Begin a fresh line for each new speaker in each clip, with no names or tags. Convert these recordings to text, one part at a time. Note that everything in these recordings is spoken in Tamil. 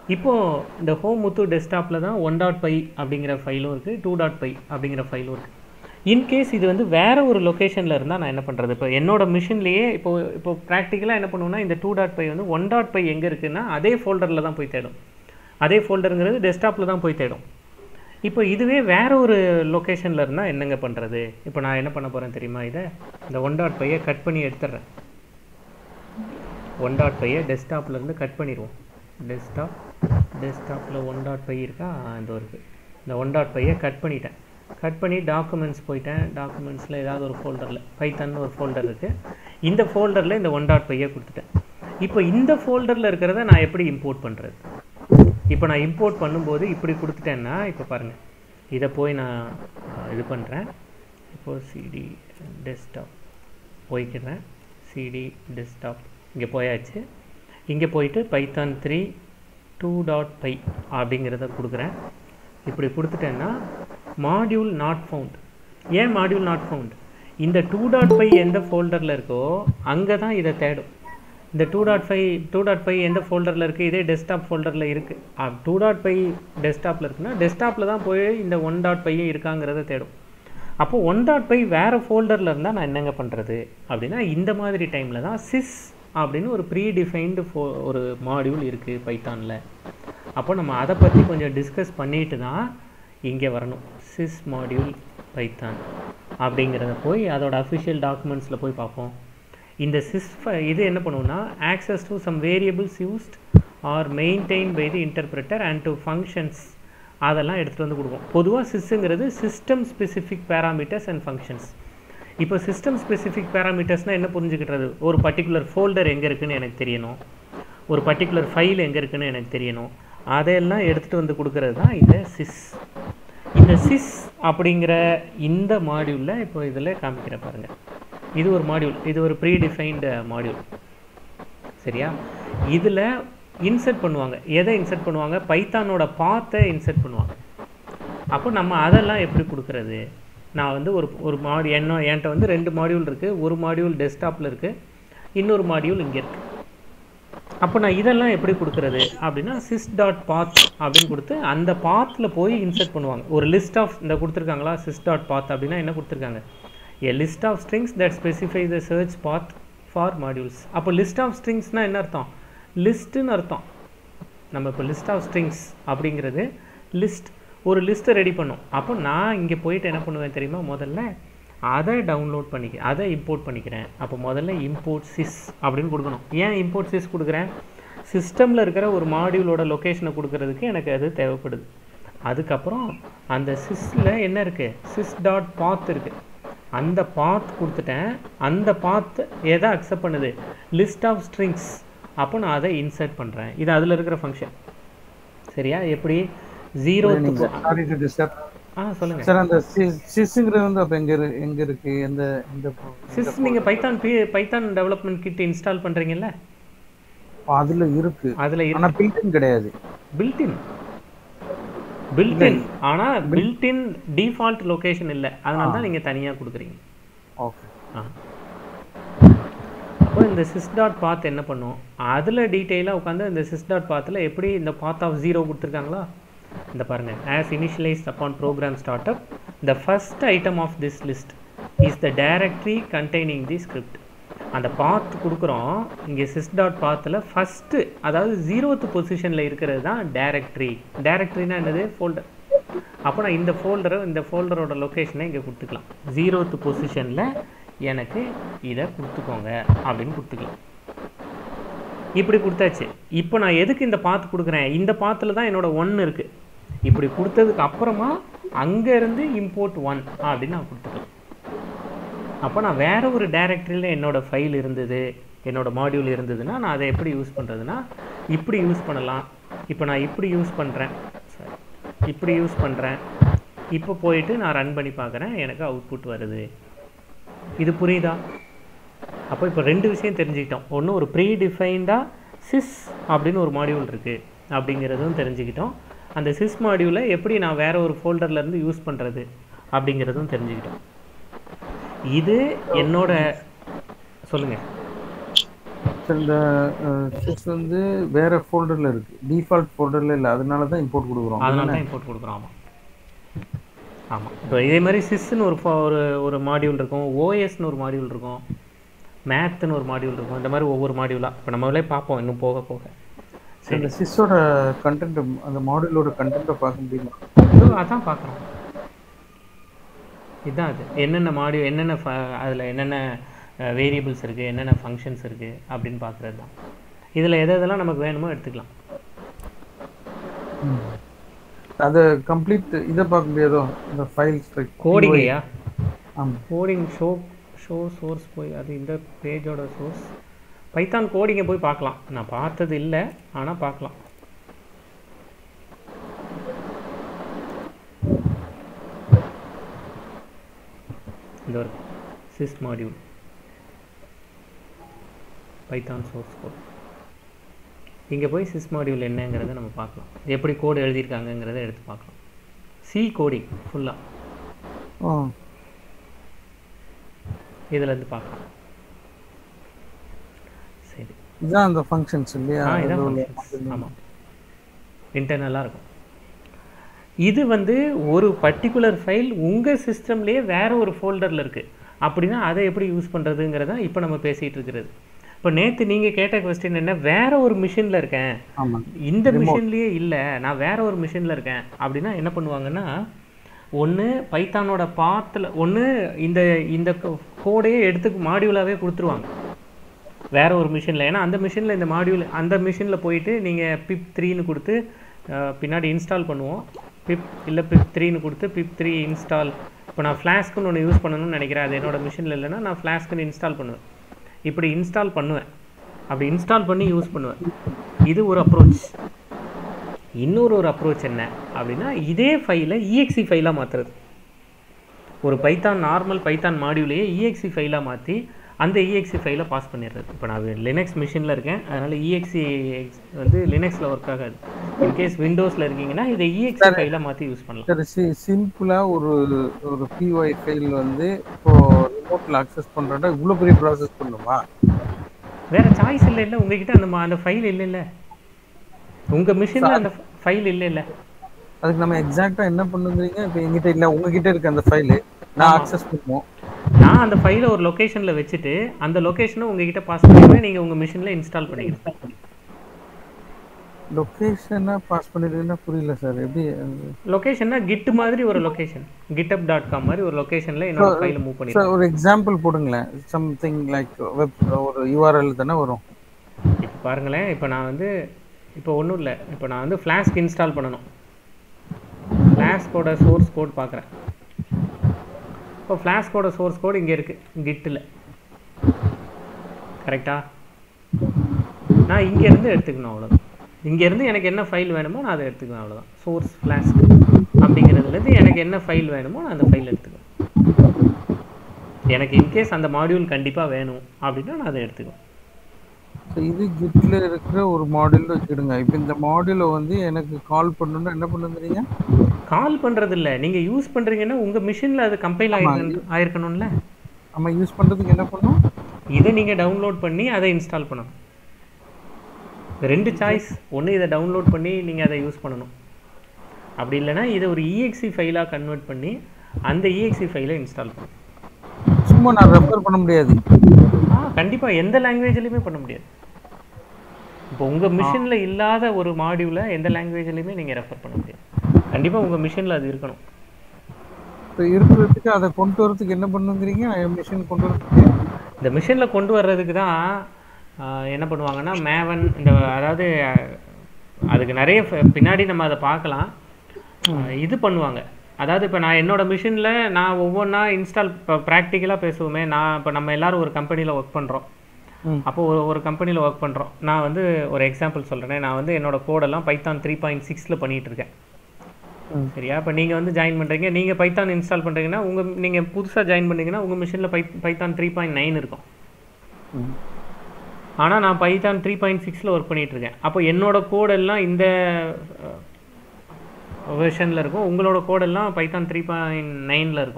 இப்போது இந்த ஹோம் முத்து டெஸ்க்டாப்பில் தான் ஒன் டாட் பை அப்படிங்கிற ஃபைலும் இருக்குது டூ டாட் பை அப்படிங்கிற ஃபைலும் இருக்குது இன்கேஸ் இது வந்து வேறு ஒரு லொக்கேஷனில் இருந்தால் நான் என்ன பண்ணுறது இப்போ என்னோட மிஷின்லேயே இப்போ இப்போ ப்ராக்டிக்கலாக என்ன பண்ணுவேன்னா இந்த டூ டாட் பை வந்து ஒன் டாட் பை எங்கே இருக்குன்னா அதே ஃபோல்டரில் தான் போய் தேடும் அதே ஃபோல்டருங்கிறது டெஸ்க்டாப்பில் தான் போய் தேடும் இப்போ இதுவே வேற ஒரு லொக்கேஷனில் இருந்தால் என்னங்க பண்ணுறது இப்போ நான் என்ன பண்ண போகிறேன் தெரியுமா இதை இந்த ஒன் டாட் பையை கட் பண்ணி எடுத்துட்றேன் ஒன் டாட் பையை டெஸ்க்டாப்லேருந்து கட் பண்ணிடுவோம் டெஸ்க்டாப் டெஸ்க்டாப்பில் ஒன் டாட் பை இருக்கா இந்த இருக்குது இந்த ஒன் டாட் பையை கட் பண்ணிட்டேன் கட் பண்ணி டாக்குமெண்ட்ஸ் போயிட்டேன் டாக்குமெண்ட்ஸில் ஏதாவது ஒரு ஃபோல்டரில் பைத்தன் ஒரு ஃபோல்டர் இருக்குது இந்த ஃபோல்டரில் இந்த ஒன் டாட் பையை கொடுத்துட்டேன் இப்போ இந்த ஃபோல்டரில் இருக்கிறத நான் எப்படி இம்போர்ட் பண்ணுறது இப்போ நான் இம்போர்ட் பண்ணும்போது இப்படி கொடுத்துட்டேன்னா இப்போ பாருங்கள் இதை போய் நான் அஹ், இது பண்ணுறேன் இப்போது சிடி டெஸ்க்டாப் போய்க்கிறேன் சிடி டெஸ்க்டாப் இங்கே போயாச்சு இங்கே போயிட்டு Python three two dot py அப்படிங்கிறத கொடுக்குறேன் இப்படி கொடுத்துட்டேன்னா மாடியூல் நாட் ஃபவுண்ட் ஏன் மாடியூல் நாட் ஃபவுண்ட் இந்த டூ டாட் பை எந்த ஃபோல்டரில் இருக்கோ அங்கே தான் இதை தேடும் இந்த two dot five two dot five எந்த ஃபோல்டரில் இருக்குது இதே டெஸ்க்டாப் ஃபோல்டரில் இருக்குது டூ டாட் ஃபைவ் டெஸ்க்டாப்பில் இருக்குன்னா டெஸ்க்டாப்பில் தான் போய் இந்த ஒன் டாட் ஃபைவ் இருக்காங்கிறத தேடும் அப்போ ஒன் டாட் ஃபைவ் வேறு ஃபோல்டரில் இருந்தால் நான் என்னங்க பண்ணுறது அப்படின்னா இந்த மாதிரி டைமில் தான் சிஸ் அப்படின்னு ஒரு ப்ரீ டிஃபைன்டு ஃபோ ஒரு மாடியூல் இருக்குது பைத்தானில் அப்போ நம்ம அதை பற்றி கொஞ்சம் டிஸ்கஸ் பண்ணிட்டு தான் இங்கே வரணும் சிஸ் மாடியூல் பைத்தான் அப்படிங்கிறத போய் அதோட அஃபிஷியல் டாக்குமெண்ட்ஸில் போய் பார்ப்போம் இந்த சிஸ் இது என்ன பண்ணுவோம்னா access to some variables used or maintain by the interpreter and to functions அதெல்லாம் எடுத்துகிட்டு வந்து கொடுப்போம் பொதுவாக சிஸ்ஸுங்கிறது system specific parameters and functions இப்போ சிஸ்டம் ஸ்பெசிஃபிக் பேராமீட்டர்ஸ்னால் என்ன புரிஞ்சுக்கிட்டது ஒரு பர்டிகுலர் ஃபோல்டர் எங்கே இருக்குன்னு எனக்கு தெரியணும் ஒரு பர்டிகுலர் ஃபைல் எங்கே இருக்குன்னு எனக்கு தெரியணும் அதையெல்லாம் எடுத்துகிட்டு வந்து கொடுக்கறது தான் இந்த சிஸ் இந்த சிஸ் அப்படிங்கிற இந்த மாடியூலில் இப்போ இதில் காமிக்கிற பாருங்க இது ஒரு மாடியூல் இது ஒரு ப்ரீ டிஃபைன்டு மாடியூல் சரியா இதில் இன்சர்ட் பண்ணுவாங்க எதை இன்சர்ட் பண்ணுவாங்க பைத்தானோட பாத்தை இன்சர்ட் பண்ணுவாங்க அப்போ நம்ம அதெல்லாம் எப்படி கொடுக்குறது நான் வந்து ஒரு ஒரு மாடி என்ன என்கிட்ட வந்து ரெண்டு மாடியூல் இருக்குது ஒரு மாடியூல் டெஸ்க்டாப்பில் இருக்குது இன்னொரு மாடியூல் இங்கே இருக்குது அப்போ நான் இதெல்லாம் எப்படி கொடுக்குறது அப்படின்னா சிஸ் டாட் பாத் அப்படின்னு கொடுத்து அந்த பாத்தில் போய் இன்சர்ட் பண்ணுவாங்க ஒரு லிஸ்ட் ஆஃப் இந்த கொடுத்துருக்காங்களா சிஸ் டாட் பாத் அப்படின்னா என்ன கொடுத்துருக்காங்க a list of strings that specify the search path for modules அப்போ லிஸ்ட் ஆஃப் ஸ்ட்ரிங்ஸ்னால் என்ன அர்த்தம் லிஸ்ட்டுன்னு அர்த்தம் நம்ம இப்போ லிஸ்ட் ஆஃப் ஸ்ட்ரிங்ஸ் அப்படிங்கிறது லிஸ்ட் ஒரு லிஸ்ட்டை ரெடி பண்ணும் அப்போ நான் இங்கே போயிட்டு என்ன பண்ணுவேன் தெரியுமா முதல்ல அதை டவுன்லோட் பண்ணிக்க அதை இம்போர்ட் பண்ணிக்கிறேன் அப்போ முதல்ல இம்போர்ட் சிஸ் அப்படின்னு கொடுக்கணும் ஏன் இம்போர்ட் சிஸ் கொடுக்குறேன் சிஸ்டமில் இருக்கிற ஒரு மாடியூலோட லொக்கேஷனை கொடுக்கறதுக்கு எனக்கு அது தேவைப்படுது அதுக்கப்புறம் அந்த சிஸ்ஸில் என்ன இருக்குது சிஸ் டாட் பாத் இருக்குது அந்த பாத் கொடுத்துட்டேன் அந்த பாத் எதை அக்செப்ட் பண்ணுது லிஸ்ட் ஆஃப் ஸ்ட்ரிங்ஸ் அப்போ நான் அதை இன்சர்ட் பண்ணுறேன் இது அதில் இருக்கிற ஃபங்க்ஷன் சரியா எப்படி ஜீரோ
சாரி டு டிஸ்டர்ப்
ஆ சொல்லுங்கள்
சார் அந்த சிஸ்ங்கிறது வந்து அப்ப எங்க இரு- எங்க இருக்கு எந்த இந்த
சிஸ் நீங்கள் Python P Python development kit install பண்ணுறீங்கல்ல
அதுல இருக்கு
அதில்
ஆனா பில்டின் கிடையாது
பில்டின் பில்டின் ஆனால் பில்டின் டிஃபால்ட் லொகேஷன் இல்லை அதனால தான் நீங்கள் தனியாக கொடுக்குறீங்க
ஓகே
ஆ அப்போ இந்த சிஸ் டாட் பாத் என்ன பண்ணும் அதில் டீட்டெயிலாக உட்காந்து இந்த சிஸ் டாட் பாத்தில் எப்படி இந்த பாத் ஆஃப் ஜீரோ கொடுத்துருக்காங்களா இந்த பாருங்கள் as initialized upon program start up the first item of this list is the directory containing the script அந்த பாத் கொடுக்குறோம் இங்கே சிஸ் டாட் பாத்தில் ஃபஸ்ட்டு அதாவது ஜீரோத்து பொசிஷனில் இருக்கிறது தான் டைரக்டரி டைரக்டரினா என்னது ஃபோல்டர் அப்போ நான் இந்த ஃபோல்டரை இந்த ஃபோல்டரோட லொக்கேஷனை இங்கே கொடுத்துக்கலாம் ஜீரோத்து பொசிஷனில் எனக்கு இதை கொடுத்துக்கோங்க அப்படின்னு கொடுத்துக்கலாம் இப்படி கொடுத்தாச்சு இப்போ நான் எதுக்கு இந்த பாத்து கொடுக்குறேன் இந்த பாத்தில் தான் என்னோட ஒன் இருக்குது இப்படி கொடுத்ததுக்கு அப்புறமா அங்கேருந்து இம்போர்ட் ஒன் அப்படின்னு நான் கொடுத்துக்கலாம் அப்போ நான் வேற ஒரு டைரக்டரியில் என்னோட ஃபைல் இருந்தது என்னோட மாடியூல் இருந்ததுன்னா நான் அதை எப்படி யூஸ் பண்ணுறதுன்னா இப்படி யூஸ் பண்ணலாம் இப்போ நான் இப்படி யூஸ் பண்ணுறேன் சாரி இப்படி யூஸ் பண்ணுறேன் இப்போ போயிட்டு நான் ரன் பண்ணி பார்க்குறேன் எனக்கு அவுட்புட் வருது இது புரியுதா அப்போ இப்போ ரெண்டு விஷயம் தெரிஞ்சுக்கிட்டோம் ஒன்று ஒரு ப்ரீ டிஃபைன்டாக சிஸ் அப்படின்னு ஒரு மாடியூல் இருக்குது அப்படிங்கிறதும் தெரிஞ்சுக்கிட்டோம் அந்த சிஸ் மாடியூலை எப்படி நான் வேற ஒரு folderல இருந்து யூஸ் பண்ணுறது அப்படிங்கிறதும் தெரிஞ்சுக்கிட்டோம் இது என்னோட சொல்லுங்க
சரி, இந்த சிஸ் வந்து வேற ஃபோல்டர்ல இருக்கு டிஃபால்ட் ஃபோல்டர்ல இல்லை அதனால தான் இம்போர்ட் கொடுக்குறோம்
அதனால தான் இம்போர்ட் கொடுக்குறோம் ஆமாம் ஆமாம் இப்போ இதே மாதிரி சிஸ்ன்னு ஒரு fo- ஒரு ஒரு மாடியூல் இருக்கும் ஓஎஸ்னு ஒரு மாடியூல் இருக்கும் மேத்னு ஒரு மாடியூல் இருக்கும் இந்த மாதிரி ஒவ்வொரு மாடியூலாக இப்போ நம்மளே பார்ப்போம் இன்னும் போக போக
சரி, இந்த சிஸ்ஸோட கண்டென்ட் அந்த மாடியூலோட கண்டென்ட்டை பார்க்க முடியுமா
இதோ அதான் பார்க்குறோம் இதுதான் அது என்னென்ன மாடியூல் என்னென்ன அதில் என்னென்ன வேரியபிள்ஸ் இருக்குது என்னென்ன ஃபங்க்ஷன்ஸ் இருக்குது அப்படின்னு பார்க்குறது தான் இதில் எது எதெல்லாம் நமக்கு வேணுமோ எடுத்துக்கலாம்
அது கம்ப்ளீட் இதை பார்க்க முடியாதோ இந்த ஃபைல்
கோடிங்கையா
ஆமாம்
கோடிங் ஷோ ஷோ சோர்ஸ் போய் அது இந்த பேஜோட சோர்ஸ் பைத்தான் கோடிங்கை போய் பார்க்கலாம் நான் பார்த்தது இல்லை ஆனால் பார்க்கலாம் இந்த ஒரு sys module Python source code இங்கே போய் சிஸ் மாடியூல் என்னங்கிறத நம்ம பார்க்கலாம் எப்படி கோடு எழுதியிருக்காங்கங்கிறத எடுத்து பார்க்கலாம் சி கோடிங் ஃபுல்லாக
ஆ
இதிலேருந்து பார்க்கலாம் சரி
இதுதான் அந்த ஃபங்க்ஷன்ஸ் இல்லையா
ஆ
அதுல
இதான்
உள்ள
functions. ஆமாம் இன்டர்னலாக இருக்கும் இது வந்து ஒரு பர்டிகுலர் ஃபைல் உங்கள் சிஸ்டம்லேயே வேற ஒரு ஃபோல்டரில் இருக்குது அப்படின்னா அதை எப்படி யூஸ் பண்ணுறதுங்கிறத இப்போ நம்ம பேசிகிட்டு இருக்கிறது இப்போ நேற்று நீங்கள் கேட்ட கொஸ்டின் என்ன வேற ஒரு மிஷினில் இருக்கேன்
ஆமாம்
இந்த மிஷின்லேயே இல்லை நான் வேற ஒரு மிஷினில் இருக்கேன் அப்படின்னா என்ன பண்ணுவாங்கன்னா ஒன்று பைத்தானோட பாத்தில் ஒன்று இந்த இந்த கோடையே எடுத்து மாடியூலாகவே கொடுத்துருவாங்க வேற ஒரு மிஷினில் ஏன்னா அந்த மிஷினில் இந்த மாடியூல் அந்த மிஷினில் போயிட்டு நீங்கள் பிப் த்ரீன்னு கொடுத்து அஹ், பின்னாடி இன்ஸ்டால் பண்ணுவோம் பிப் இல்லை பிப் த்ரீன்னு கொடுத்து பிப் த்ரீ இன்ஸ்டால் இப்போ நான் ஃப்ளாஸ்க்குன்னு ஒன்று யூஸ் பண்ணணும்னு நினைக்கிறேன் அது என்னோட மிஷினில் இல்லைன்னா நான் ஃப்ளாஸ்க்குன்னு இன்ஸ்டால் பண்ணுவேன் இப்படி இன்ஸ்டால் பண்ணுவேன் அப்படி இன்ஸ்டால் பண்ணி யூஸ் பண்ணுவேன் இது ஒரு அப்ரோச் இன்னொரு ஒரு அப்ரோச் என்ன அப்படின்னா இதே ஃபைலை இஎக்ஸி ஃபைலாக மாற்றுறது ஒரு பைத்தான் நார்மல் பைத்தான் மாடியூலையே இஎக்ஸி ஃபைலாக மாற்றி அந்த இஎக்ஸி ஃபைலை பாஸ் பண்ணிடுறது இப்போ நான் லினக்ஸ் மிஷினில் இருக்கேன் அதனால் இஎக்ஸி வந்து லினக்ஸில் ஒர்க் ஆகாது இன்கேஸ் விண்டோஸில் இருக்கீங்கன்னா இதை இஎக்ஸி ஃபைலாக மாற்றி யூஸ் பண்ணலாம்
சரி சி சிம்பிளாக ஒரு ஒரு பிஒய் ஃபைல் வந்து இப்போ ரிமோட்டில் அக்சஸ் பண்ணுறோன்னா இவ்வளோ பெரிய ப்ராசஸ் பண்ணுமா
வேற சாய்ஸ் இல்லை இல்லை உங்ககிட்ட அந்த மா- அந்த ஃபைல் இல்லை இல்லை உங்கள் மிஷினில் அந்த ஃபைல் இல்லை இல்லை
அதுக்கு நம்ம எக்ஸாக்டாக என்ன பண்ணுங்கிறீங்க இப்போ எங்கிட்ட இல்லை உங்ககிட்ட இருக்க அந்த ஃபைலு நான் அக்சஸ் பண்ணுவோம்
நான் அந்த ஃபைலை ஒரு லொக்கேஷனில் வச்சுட்டு அந்த லொக்கேஷனை உங்ககிட்ட பாஸ் பண்ணிடுவேன் நீங்கள் உங்கள் மிஷினில் இன்ஸ்டால் பண்ணிக்கணும்
லொக்கேஷனாக பாஸ் பண்ணிடுறீங்கன்னா புரியல சார் எப்படி அது?
லொக்கேஷன்னா கிட் மாதிரி ஒரு லொக்கேஷன் கிட்டப் டாட் காம் மாதிரி ஒரு லொக்கேஷனில் என்னோட ஃபைலை மூவ் பண்ணிடுவேன்
சார் ஒரு எக்ஸாம்பிள் போடுங்களேன் சம்திங் லைக் வெப் ஒரு யூஆர்எல் தானே வரும்
இப்போ பாருங்களேன் இப்போ நான் வந்து இப்போ ஒன்றும் இல்லை இப்போ நான் வந்து ஃப்ளாஸ்க் இன்ஸ்டால் பண்ணணும் ஃப்ளாஸ்கோட சோர்ஸ் கோட் பார்க்குறேன் இப்போ ஃப்ளாஸ்கோட சோர்ஸ் கோட் இங்கே இருக்குது கிட்டில் கரெக்டா நான் இங்கேருந்து எடுத்துக்கணும் அவ்வளோதான் இங்கேருந்து எனக்கு என்ன ஃபைல் வேணுமோ நான் அதை எடுத்துக்குவேன் அவ்வளோதான் சோர்ஸ் ஃப்ளாஸ்க் அப்படிங்கிறதுலேருந்து எனக்கு என்ன ஃபைல் வேணுமோ நான் அந்த ஃபைல் எடுத்துக்குவேன் எனக்கு இன்கேஸ் அந்த மாடியூல் கண்டிப்பாக வேணும் அப்படின்னா நான் அதை எடுத்துக்குவேன்
ஸோ இது கிட்ல இருக்கிற ஒரு மாடியூல் வச்சுடுங்க இப்போ இந்த மாடியூலை வந்து எனக்கு கால் பண்ணணும்னா என்ன பண்ணுங்கிறீங்க
கால் பண்றது இல்ல நீங்க யூஸ் பண்றீங்கன்னா உங்க மிஷின்ல அது கம்பைல் ஆயிருக்கணும் ஆயிருக்கணும்ல
நம்ம யூஸ் பண்ணுறதுக்கு என்ன பண்ணும்
இதை நீங்க டவுன்லோட் பண்ணி அதை இன்ஸ்டால் பண்ணணும் ரெண்டு சாய்ஸ் ஒன்று இதை டவுன்லோட் பண்ணி நீங்க அதை யூஸ் பண்ணணும் அப்படி இல்லைன்னா இதை ஒரு இஎக்ஸி ஃபைலாக கன்வெர்ட் பண்ணி அந்த இஎக்ஸி ஃபைலை இன்ஸ்டால் பண்ணணும்
சும்மா நான் ரெஃபர் பண்ண முடியாது
ஆ கண்டிப்பா எந்த லாங்குவேஜ்லையுமே பண்ண முடியாது இப்போ உங்க மிஷின்ல இல்லாத ஒரு மாடியூலை எந்த லாங்குவேஜ்லையுமே நீங்க ரெஃபர் பண்ண முடியாது கண்டிப்பா உங்க மிஷின்ல அது இருக்கணும்
இப்போ இருக்கிறதுக்கு அதை கொண்டு வரதுக்கு என்ன பண்ணுங்கிறீங்க மிஷின் கொண்டு வரதுக்கு
இந்த மிஷினில் கொண்டு வர்றதுக்கு தான் ஆஹ், என்ன பண்ணுவாங்கன்னா மேவன் இந்த அதாவது அஹ், அதுக்கு நிறைய ஃப- பின்னாடி நம்ம அதை பார்க்கலாம் ஆஹ், இது பண்ணுவாங்க அதாவது இப்போ நான் என்னோட மிஷினில் நான் ஒவ்வொன்றா இன்ஸ்டால் இப்போ ப்ராக்டிக்கலாக பேசுவோமே நான் இப்போ நம்ம எல்லாரும் ஒரு கம்பெனியில் ஒர்க் பண்ணுறோம்
ம்.
அப்போ ஒரு ஒரு கம்பெனியில் ஒர்க் பண்ணுறோம் நான் வந்து ஒரு எக்ஸாம்பிள் சொல்கிறேன் நான் வந்து என்னோட கோடெல்லாம் பைத்தான் த்ரீ பாயிண்ட் சிக்ஸில் பண்ணிகிட்டு இருக்கேன்
ம்.
சரியா இப்போ நீங்கள் வந்து ஜாயின் பண்ணுறீங்க நீங்கள் பைத்தான் இன்ஸ்டால் பண்ணுறீங்கன்னா உங்கள் நீங்கள் புதுசாக ஜாயின் பண்ணீங்கன்னா உங்கள் மிஷினில் py Python three point nine இருக்கும்
ம்.
ஆனால் நான் பைத்தான் த்ரீ பாயிண்ட் சிக்ஸில் ஒர்க் பண்ணிட்டு இருக்கேன் அப்போ என்னோட கோடெல்லாம் இந்த வெர்ஷனில் இருக்கும் உங்களோட கோடெல்லாம் பைத்தான் த்ரீ பாயிண்ட் நைனில் இருக்கும்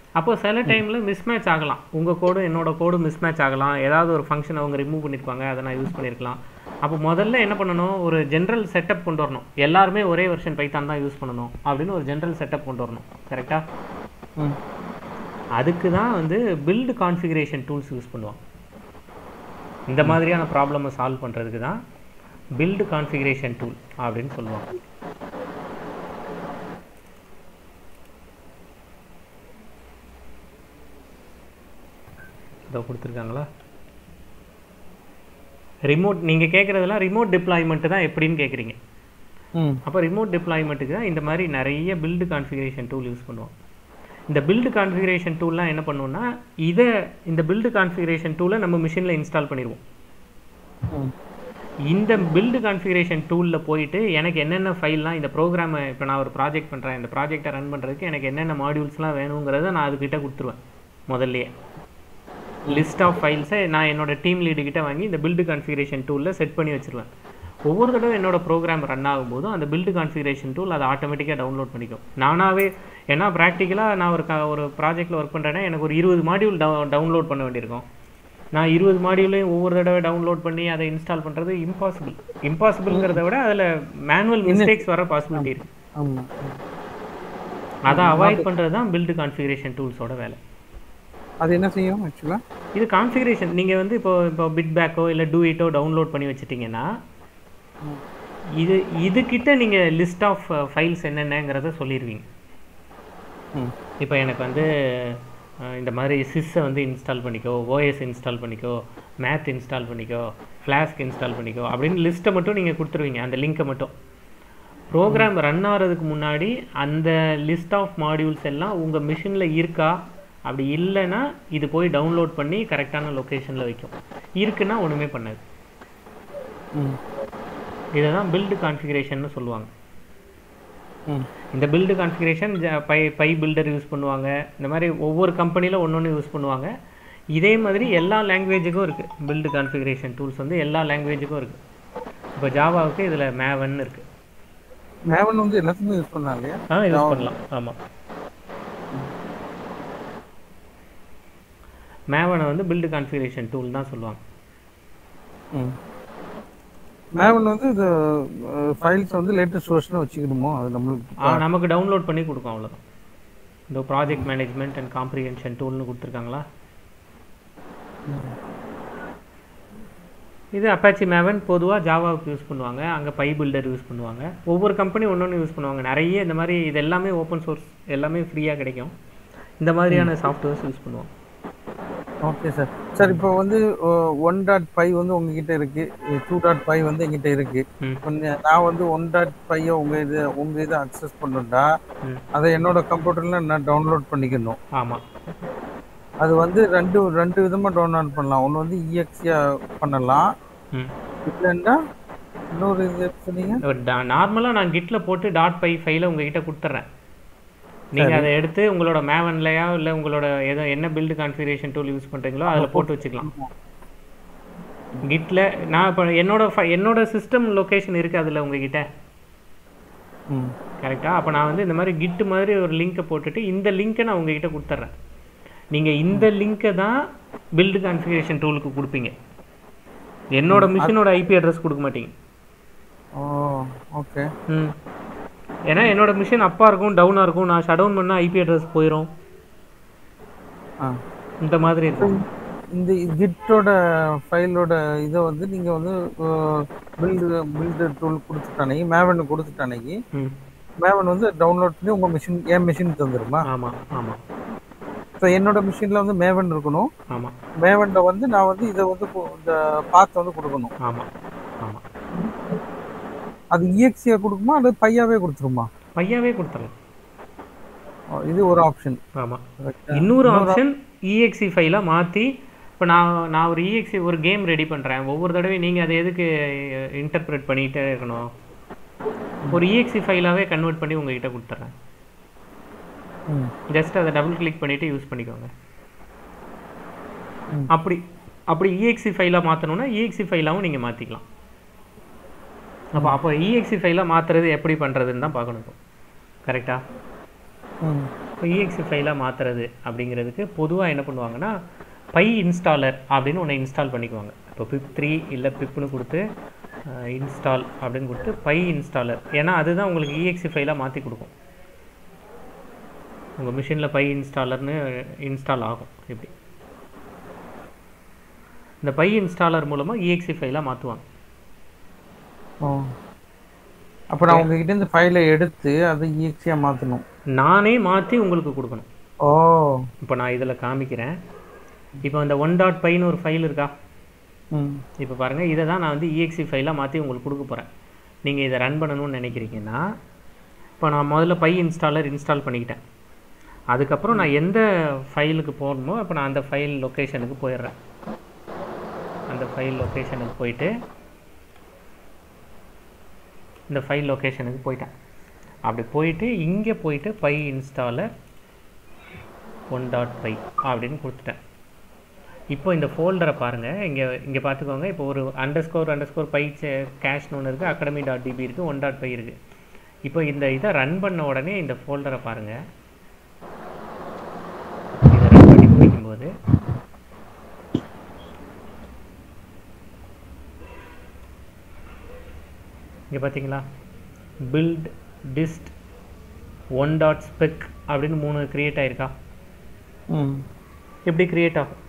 அப்போ சில டைமில் மிஸ்மேட்ச் ஆகலாம் உங்கள் கோடும் என்னோட கோடும் மிஸ்மேட்ச் ஆகலாம் ஏதாவது ஒரு ஃபங்க்ஷன் அவங்க ரிமூவ் பண்ணியிருப்பாங்க அதை நான் யூஸ் பண்ணியிருக்கலாம் அப்போ முதல்ல என்ன பண்ணணும் ஒரு ஜென்ரல் செட்டப் கொண்டு வரணும் எல்லாருமே ஒரே வெர்ஷன் பைத்தான் தான் யூஸ் பண்ணணும் அப்படின்னு ஒரு ஜென்ரல் செட்டப் கொண்டு வரணும் கரெக்டாக
ம்
அதுக்கு தான் வந்து பில்டு கான்ஃபிகரேஷன் டூல்ஸ் யூஸ் பண்ணுவாங்க இந்த மாதிரியான ப்ராப்ளமை சால்வ் பண்ணுறதுக்கு தான் பில்டு கான்ஃபிகரேஷன் டூல் அப்படின்னு சொல்லுவாங்க இதோ கொடுத்துருக்காங்களா ரிமோட் நீங்கள் கேட்குறதெல்லாம் ரிமோட் டிப்ளாய்மெண்ட்டு தான் எப்படின்னு கேட்குறீங்க
ம்
அப்போ ரிமோட் டிப்ளாய்மெண்ட்டுக்கு தான் இந்த மாதிரி நிறைய பில்டு கான்ஃபிகரேஷன் டூல் யூஸ் பண்ணுவோம் இந்த பில்டு கான்ஃபிகரேஷன் டூல்லாம் என்ன பண்ணுவோம்னா இதை இந்த பில்டு கான்ஃபிகரேஷன் டூலை நம்ம மிஷினில் இன்ஸ்டால் பண்ணிடுவோம்
ம்
இந்த பில்டு கான்ஃபிகரேஷன் டூலில் போயிட்டு எனக்கு என்னென்ன ஃபைல்லாம் இந்த ப்ரோக்ராமை இப்போ நான் ஒரு ப்ராஜெக்ட் பண்ணுறேன் இந்த ப்ராஜெக்டை ரன் பண்ணுறதுக்கு எனக்கு என்னென்ன மாடியூல்ஸ்லாம் வேணுங்கிறத நான் அதுக்கிட்ட கொடுத்துருவேன் முதல்லயே லிஸ்ட் ஆஃப் ஃபைல்ஸை நான் என்னோட டீம் லீடு கிட்ட வாங்கி இந்த பில்டு கான்ஃபிகரேஷன் டூலில் செட் பண்ணி வச்சிருவேன் ஒவ்வொரு தடவை என்னோட ப்ரோக்ராம் ரன் ஆகும்போதும் அந்த பில்டு கான்ஃபிகரேஷன் டூல் அதை ஆட்டோமேட்டிக்காக டவுன்லோட் பண்ணிக்கும் நானாவே ஏன்னா ப்ராக்டிக்கலாக நான் ஒரு க ஒரு ப்ராஜெக்ட்டில் ஒர்க் பண்ணுறேன்னா எனக்கு ஒரு இருபது மாடியூல் டவுன்லோட் பண்ண வேண்டியிருக்கும் நான் இருபது மாடியூலையும் ஒவ்வொரு தடவை டவுன்லோட் பண்ணி அதை இன்ஸ்டால் பண்ணுறது இம்பாசிபிள் இம்பாசிபிள்ங்கிறத விட அதில் மேனுவல் மிஸ்டேக்ஸ் வர பாசிபிலிட்டி இருக்குது
ஆமாம்
அதை அவாய்ட் பண்ணுறது தான் பில்டு கான்ஃபிகரேஷன் டூல்ஸோட வேலை
அது என்ன செய்யும் ஆக்சுவலாக
இது கான்ஃபிகரேஷன் நீங்கள் வந்து இப்போ இப்போ பிட் பேக்கோ இல்லை டூஇட்டோ டவுன்லோட் பண்ணி வச்சிட்டிங்கன்னா இது இதுக்கிட்ட நீங்கள் லிஸ்ட் ஆஃப் ஃபைல்ஸ் என்னென்னங்கிறத சொல்லிடுவீங்க
ம்
இப்போ எனக்கு வந்து அஹ், இந்த மாதிரி சிஸ்ஸை வந்து இன்ஸ்டால் பண்ணிக்கோ ஓஎஸ் இன்ஸ்டால் பண்ணிக்கோ மேத் இன்ஸ்டால் பண்ணிக்கோ ஃப்ளாஸ்க் இன்ஸ்டால் பண்ணிக்கோ அப்படின்னு லிஸ்ட்டை மட்டும் நீங்கள் கொடுத்துருவீங்க அந்த லிங்க்கை மட்டும் ப்ரோக்ராம் ரன் ஆகிறதுக்கு முன்னாடி அந்த லிஸ்ட் ஆஃப் மாடியூல்ஸ் எல்லாம் உங்கள் மிஷினில் இருக்கா அப்படி இல்லைன்னா இது போய் டவுன்லோட் பண்ணி கரெக்டான லொக்கேஷனில் வைக்கும் இருக்குன்னா ஒன்றுமே பண்ணாது
ம்
இதை தான் பில்டு கான்ஃபிகரேஷன்னு சொல்லுவாங்க
ம்
இந்த build configuration py py builder use பண்ணுவாங்க இந்த மாதிரி ஒவ்வொரு கம்பெனியில் ஒன்று ஒன்று யூஸ் பண்ணுவாங்க இதே மாதிரி எல்லா லாங்குவேஜுக்கும் இருக்குது பில்டு கான்ஃபிகரேஷன் டூல்ஸ் வந்து எல்லா லாங்குவேஜுக்கும் இருக்குது இப்போ ஜாவாவுக்கு இதில் மேவன் இருக்குது
மேவன் வந்து எல்லாத்துக்குமே யூஸ் பண்ணலாம் இல்லையா
ஆ யூஸ் பண்ணலாம் ஆமாம் மேவனை வந்து பில்டு கான்ஃபிகரேஷன் டூல் தான் சொல்லுவாங்க
ம் மேவன் வந்து இது ஃபைல்ஸ் வந்து லேட்டஸ்ட் வெர்ஷனாக வச்சுக்கணுமோ அது நம்மளுக்கு
ஆ நமக்கு டவுன்லோட் பண்ணி கொடுக்கும் அவ்வளோதான் இந்த ப்ராஜெக்ட் மேனேஜ்மெண்ட் அண்ட் காம்ப்ரிஹென்ஷன் டூல்னு கொடுத்துருக்காங்களா இது அப்பாச்சி மேவன் பொதுவாக ஜாவாவுக்கு யூஸ் பண்ணுவாங்க அங்கே பை பில்டர் யூஸ் பண்ணுவாங்க ஒவ்வொரு கம்பெனி ஒன்று ஒன்று யூஸ் பண்ணுவாங்க நிறைய இந்த மாதிரி இது எல்லாமே ஓப்பன் சோர்ஸ் எல்லாமே ஃப்ரீயாக கிடைக்கும் இந்த மாதிரியான சாஃப்ட்வேர்ஸ் யூஸ் பண்ணுவாங்க
ஓகே சார் சார் இப்போ வந்து ஒன் டாட் ஃபைவ் வந்து உங்ககிட்ட இருக்கு டூ டாட் ஃபைவ் வந்து எங்கிட்ட இருக்கு
ம்
இப்ப நீ- நான் வந்து ஒன் டாட் ஃபைவ் உங்க இது உங்க இதை அக்சஸ் பண்ணணும்டா
ம்
அதை என்னோட கம்ப்யூட்டர்ல நான் டவுன்லோட் பண்ணிக்கணும்
ஆமாம்
அது வந்து ரெண்டு ரெண்டு விதமா டவுன்லோட் பண்ணலாம் ஒன்று வந்து இஎக்ஸியா பண்ணலாம்
ம்
இல்லைன்னா இன்னொரு இது சொன்னீங்க
நார்மலாக நான் கிட்டில் போட்டு டாட் பை ஃபைலை உங்ககிட்ட கொடுத்துட்றேன் நீங்கள் அதை எடுத்து உங்களோட மேவன்லையா இல்லை உங்களோட ஏதோ என்ன பில்டு கான்ஃபிகரேஷன் டூல் யூஸ் பண்ணுறீங்களோ அதில் போட்டு வச்சுக்கலாம் கிட்டில் நான் இப்போ என்னோட fi- என்னோட சிஸ்டம் லொக்கேஷன் இருக்குது அதில் உங்ககிட்ட
ம்
கரெக்டாக அப்போ நான் வந்து இந்த மாதிரி கிட்டு மாதிரி ஒரு லிங்க்கை போட்டுட்டு இந்த லிங்க்கை நான் உங்ககிட்ட கொடுத்துட்றேன் நீங்கள் இந்த லிங்க்கை தான் பில்டு கான்ஃபிகரேஷன் டூலுக்கு கொடுப்பீங்க என்னோட மிஷினோட ஐபி அட்ரஸ் கொடுக்க மாட்டீங்க
ஓ ஓகே
ம் ஏன்னா என்னோட மிஷின் அப்பா இருக்கும் டவுனாக இருக்கும் நான் ஷட் டவுன் பண்ணால் ஐபி அட்ரஸ் போயிடும்
ஆ
இந்த மாதிரி இருக்கும்
இந்த கிட்டோட ஃபைலோட இதை வந்து நீங்கள் வந்து பில்டு பில்டு டூல் கொடுத்துட்டானே மேவன் கொடுத்துட்டானே
ம்
மேவன் வந்து டவுன்லோட் பண்ணி உங்கள் மிஷின் என் மிஷின் தந்துருமா
ஆமாம் ஆமாம்
இப்போ என்னோட மிஷினில் வந்து மேவன் இருக்கணும்
ஆமாம்
மேவனில் வந்து நான் வந்து இதை வந்து கு- இந்த பாத்தை வந்து கொடுக்கணும்
ஆமாம் ஆமாம்
அது இஎக்ஸியா கொடுக்குமா அல்லது பையாவே கொடுத்துருமா
பையாவே கொடுத்துடலாம்
ஓ, இது ஒரு ஆப்ஷன்
ஆமாம் இன்னொரு ஆப்ஷன் இஎக்ஸி ஃபைலாக மாற்றி இப்போ நான் நான் ஒரு இஎக்ஸி ஒரு கேம் ரெடி பண்ணுறேன் ஒவ்வொரு தடவையும் நீங்கள் அதை எதுக்கு இன்டர்பிரேட் பண்ணிகிட்டே இருக்கணும் ஒரு இஎக்ஸி ஃபைலாகவே கன்வெர்ட் பண்ணி உங்ககிட்ட கொடுத்துட்றேன்
ம்
ஜஸ்ட் அதை டபுள் கிளிக் பண்ணிவிட்டு யூஸ் பண்ணிக்கோங்க
ம்.
அப்படி அப்படி இஎக்ஸி ஃபைலாக மாற்றணும்னா இஎக்ஸி ஃபைலாகவும் நீங்கள் மாற்றிக்கலாம் அப்போ அப்போ இஎக்ஸி ஃபைலாக மாற்றுறது எப்படி பண்ணுறதுன்னு தான் பார்க்கணும் இப்போ கரெக்டாக
ம்
இப்போ இஎக்ஸி ஃபைலாக மாற்றுறது அப்படிங்கிறதுக்கு பொதுவாக என்ன பண்ணுவாங்கன்னா பை இன்ஸ்டாலர் அப்படின்னு ஒன்று இன்ஸ்டால் பண்ணிக்குவாங்க இப்போ பிப் த்ரீ இல்லை பிப்னு கொடுத்து இன்ஸ்டால் அப்படின்னு கொடுத்து பை இன்ஸ்டாலர் ஏன்னா அதுதான் உங்களுக்கு இஎக்ஸி ஃபைலாக மாற்றி கொடுக்கும் உங்கள் மிஷினில் பை இன்ஸ்டாலர்னு இன்ஸ்டால் ஆகும் இப்படி இந்த பை இன்ஸ்டாலர் மூலமாக இஎக்ஸி ஃபைலாக மாற்றுவாங்க
ஓ அப்போ நான் உங்ககிட்ட இந்த ஃபைலை எடுத்து அதை ஈஸியாக மாற்றணும்
நானே மாற்றி உங்களுக்கு கொடுக்கணும்
ஓ
இப்போ நான் இதில் காமிக்கிறேன் இப்போ இந்த ஒன் டாட் பைன்னு ஒரு ஃபைல் இருக்கா
ம்
இப்போ பாருங்கள் இதை தான் நான் வந்து இஎக்ஸி ஃபைலாக மாற்றி உங்களுக்கு கொடுக்க போகிறேன் நீங்கள் இதை ரன் பண்ணணும்னு நினைக்கிறீங்கன்னா இப்போ நான் முதல்ல பை இன்ஸ்டாலர் இன்ஸ்டால் பண்ணிக்கிட்டேன் அதுக்கப்புறம் நான் எந்த ஃபைலுக்கு போகணுமோ அப்போ நான் அந்த ஃபைல் லொக்கேஷனுக்கு போயிடுறேன் அந்த ஃபைல் லொக்கேஷனுக்கு போயிட்டு இந்த ஃபைல் லொக்கேஷனுக்கு போயிட்டேன் அப்படி போயிட்டு இங்கே போயிட்டு py installer one dot py அப்படின்னு கொடுத்துட்டேன் இப்போ இந்த ஃபோல்டரை பாருங்கள் இங்கே இங்கே பார்த்துக்கோங்க இப்போ ஒரு under score under underscore py கேஷ்னு ஒன்று இருக்குது அகாடமி டாட் டிபி இருக்குது ஒன் டாட் பை இருக்குது இப்போ இந்த இதை ரன் பண்ண உடனே இந்த ஃபோல்டரை பாருங்கள் இதை ரன் பண்ணி முடிக்கும்போது இங்கே பார்த்தீங்களா build dist one dot spec அப்படின்னு மூணு கிரியேட் ஆயிருக்கா
ம்
எப்படி கிரியேட் ஆகும்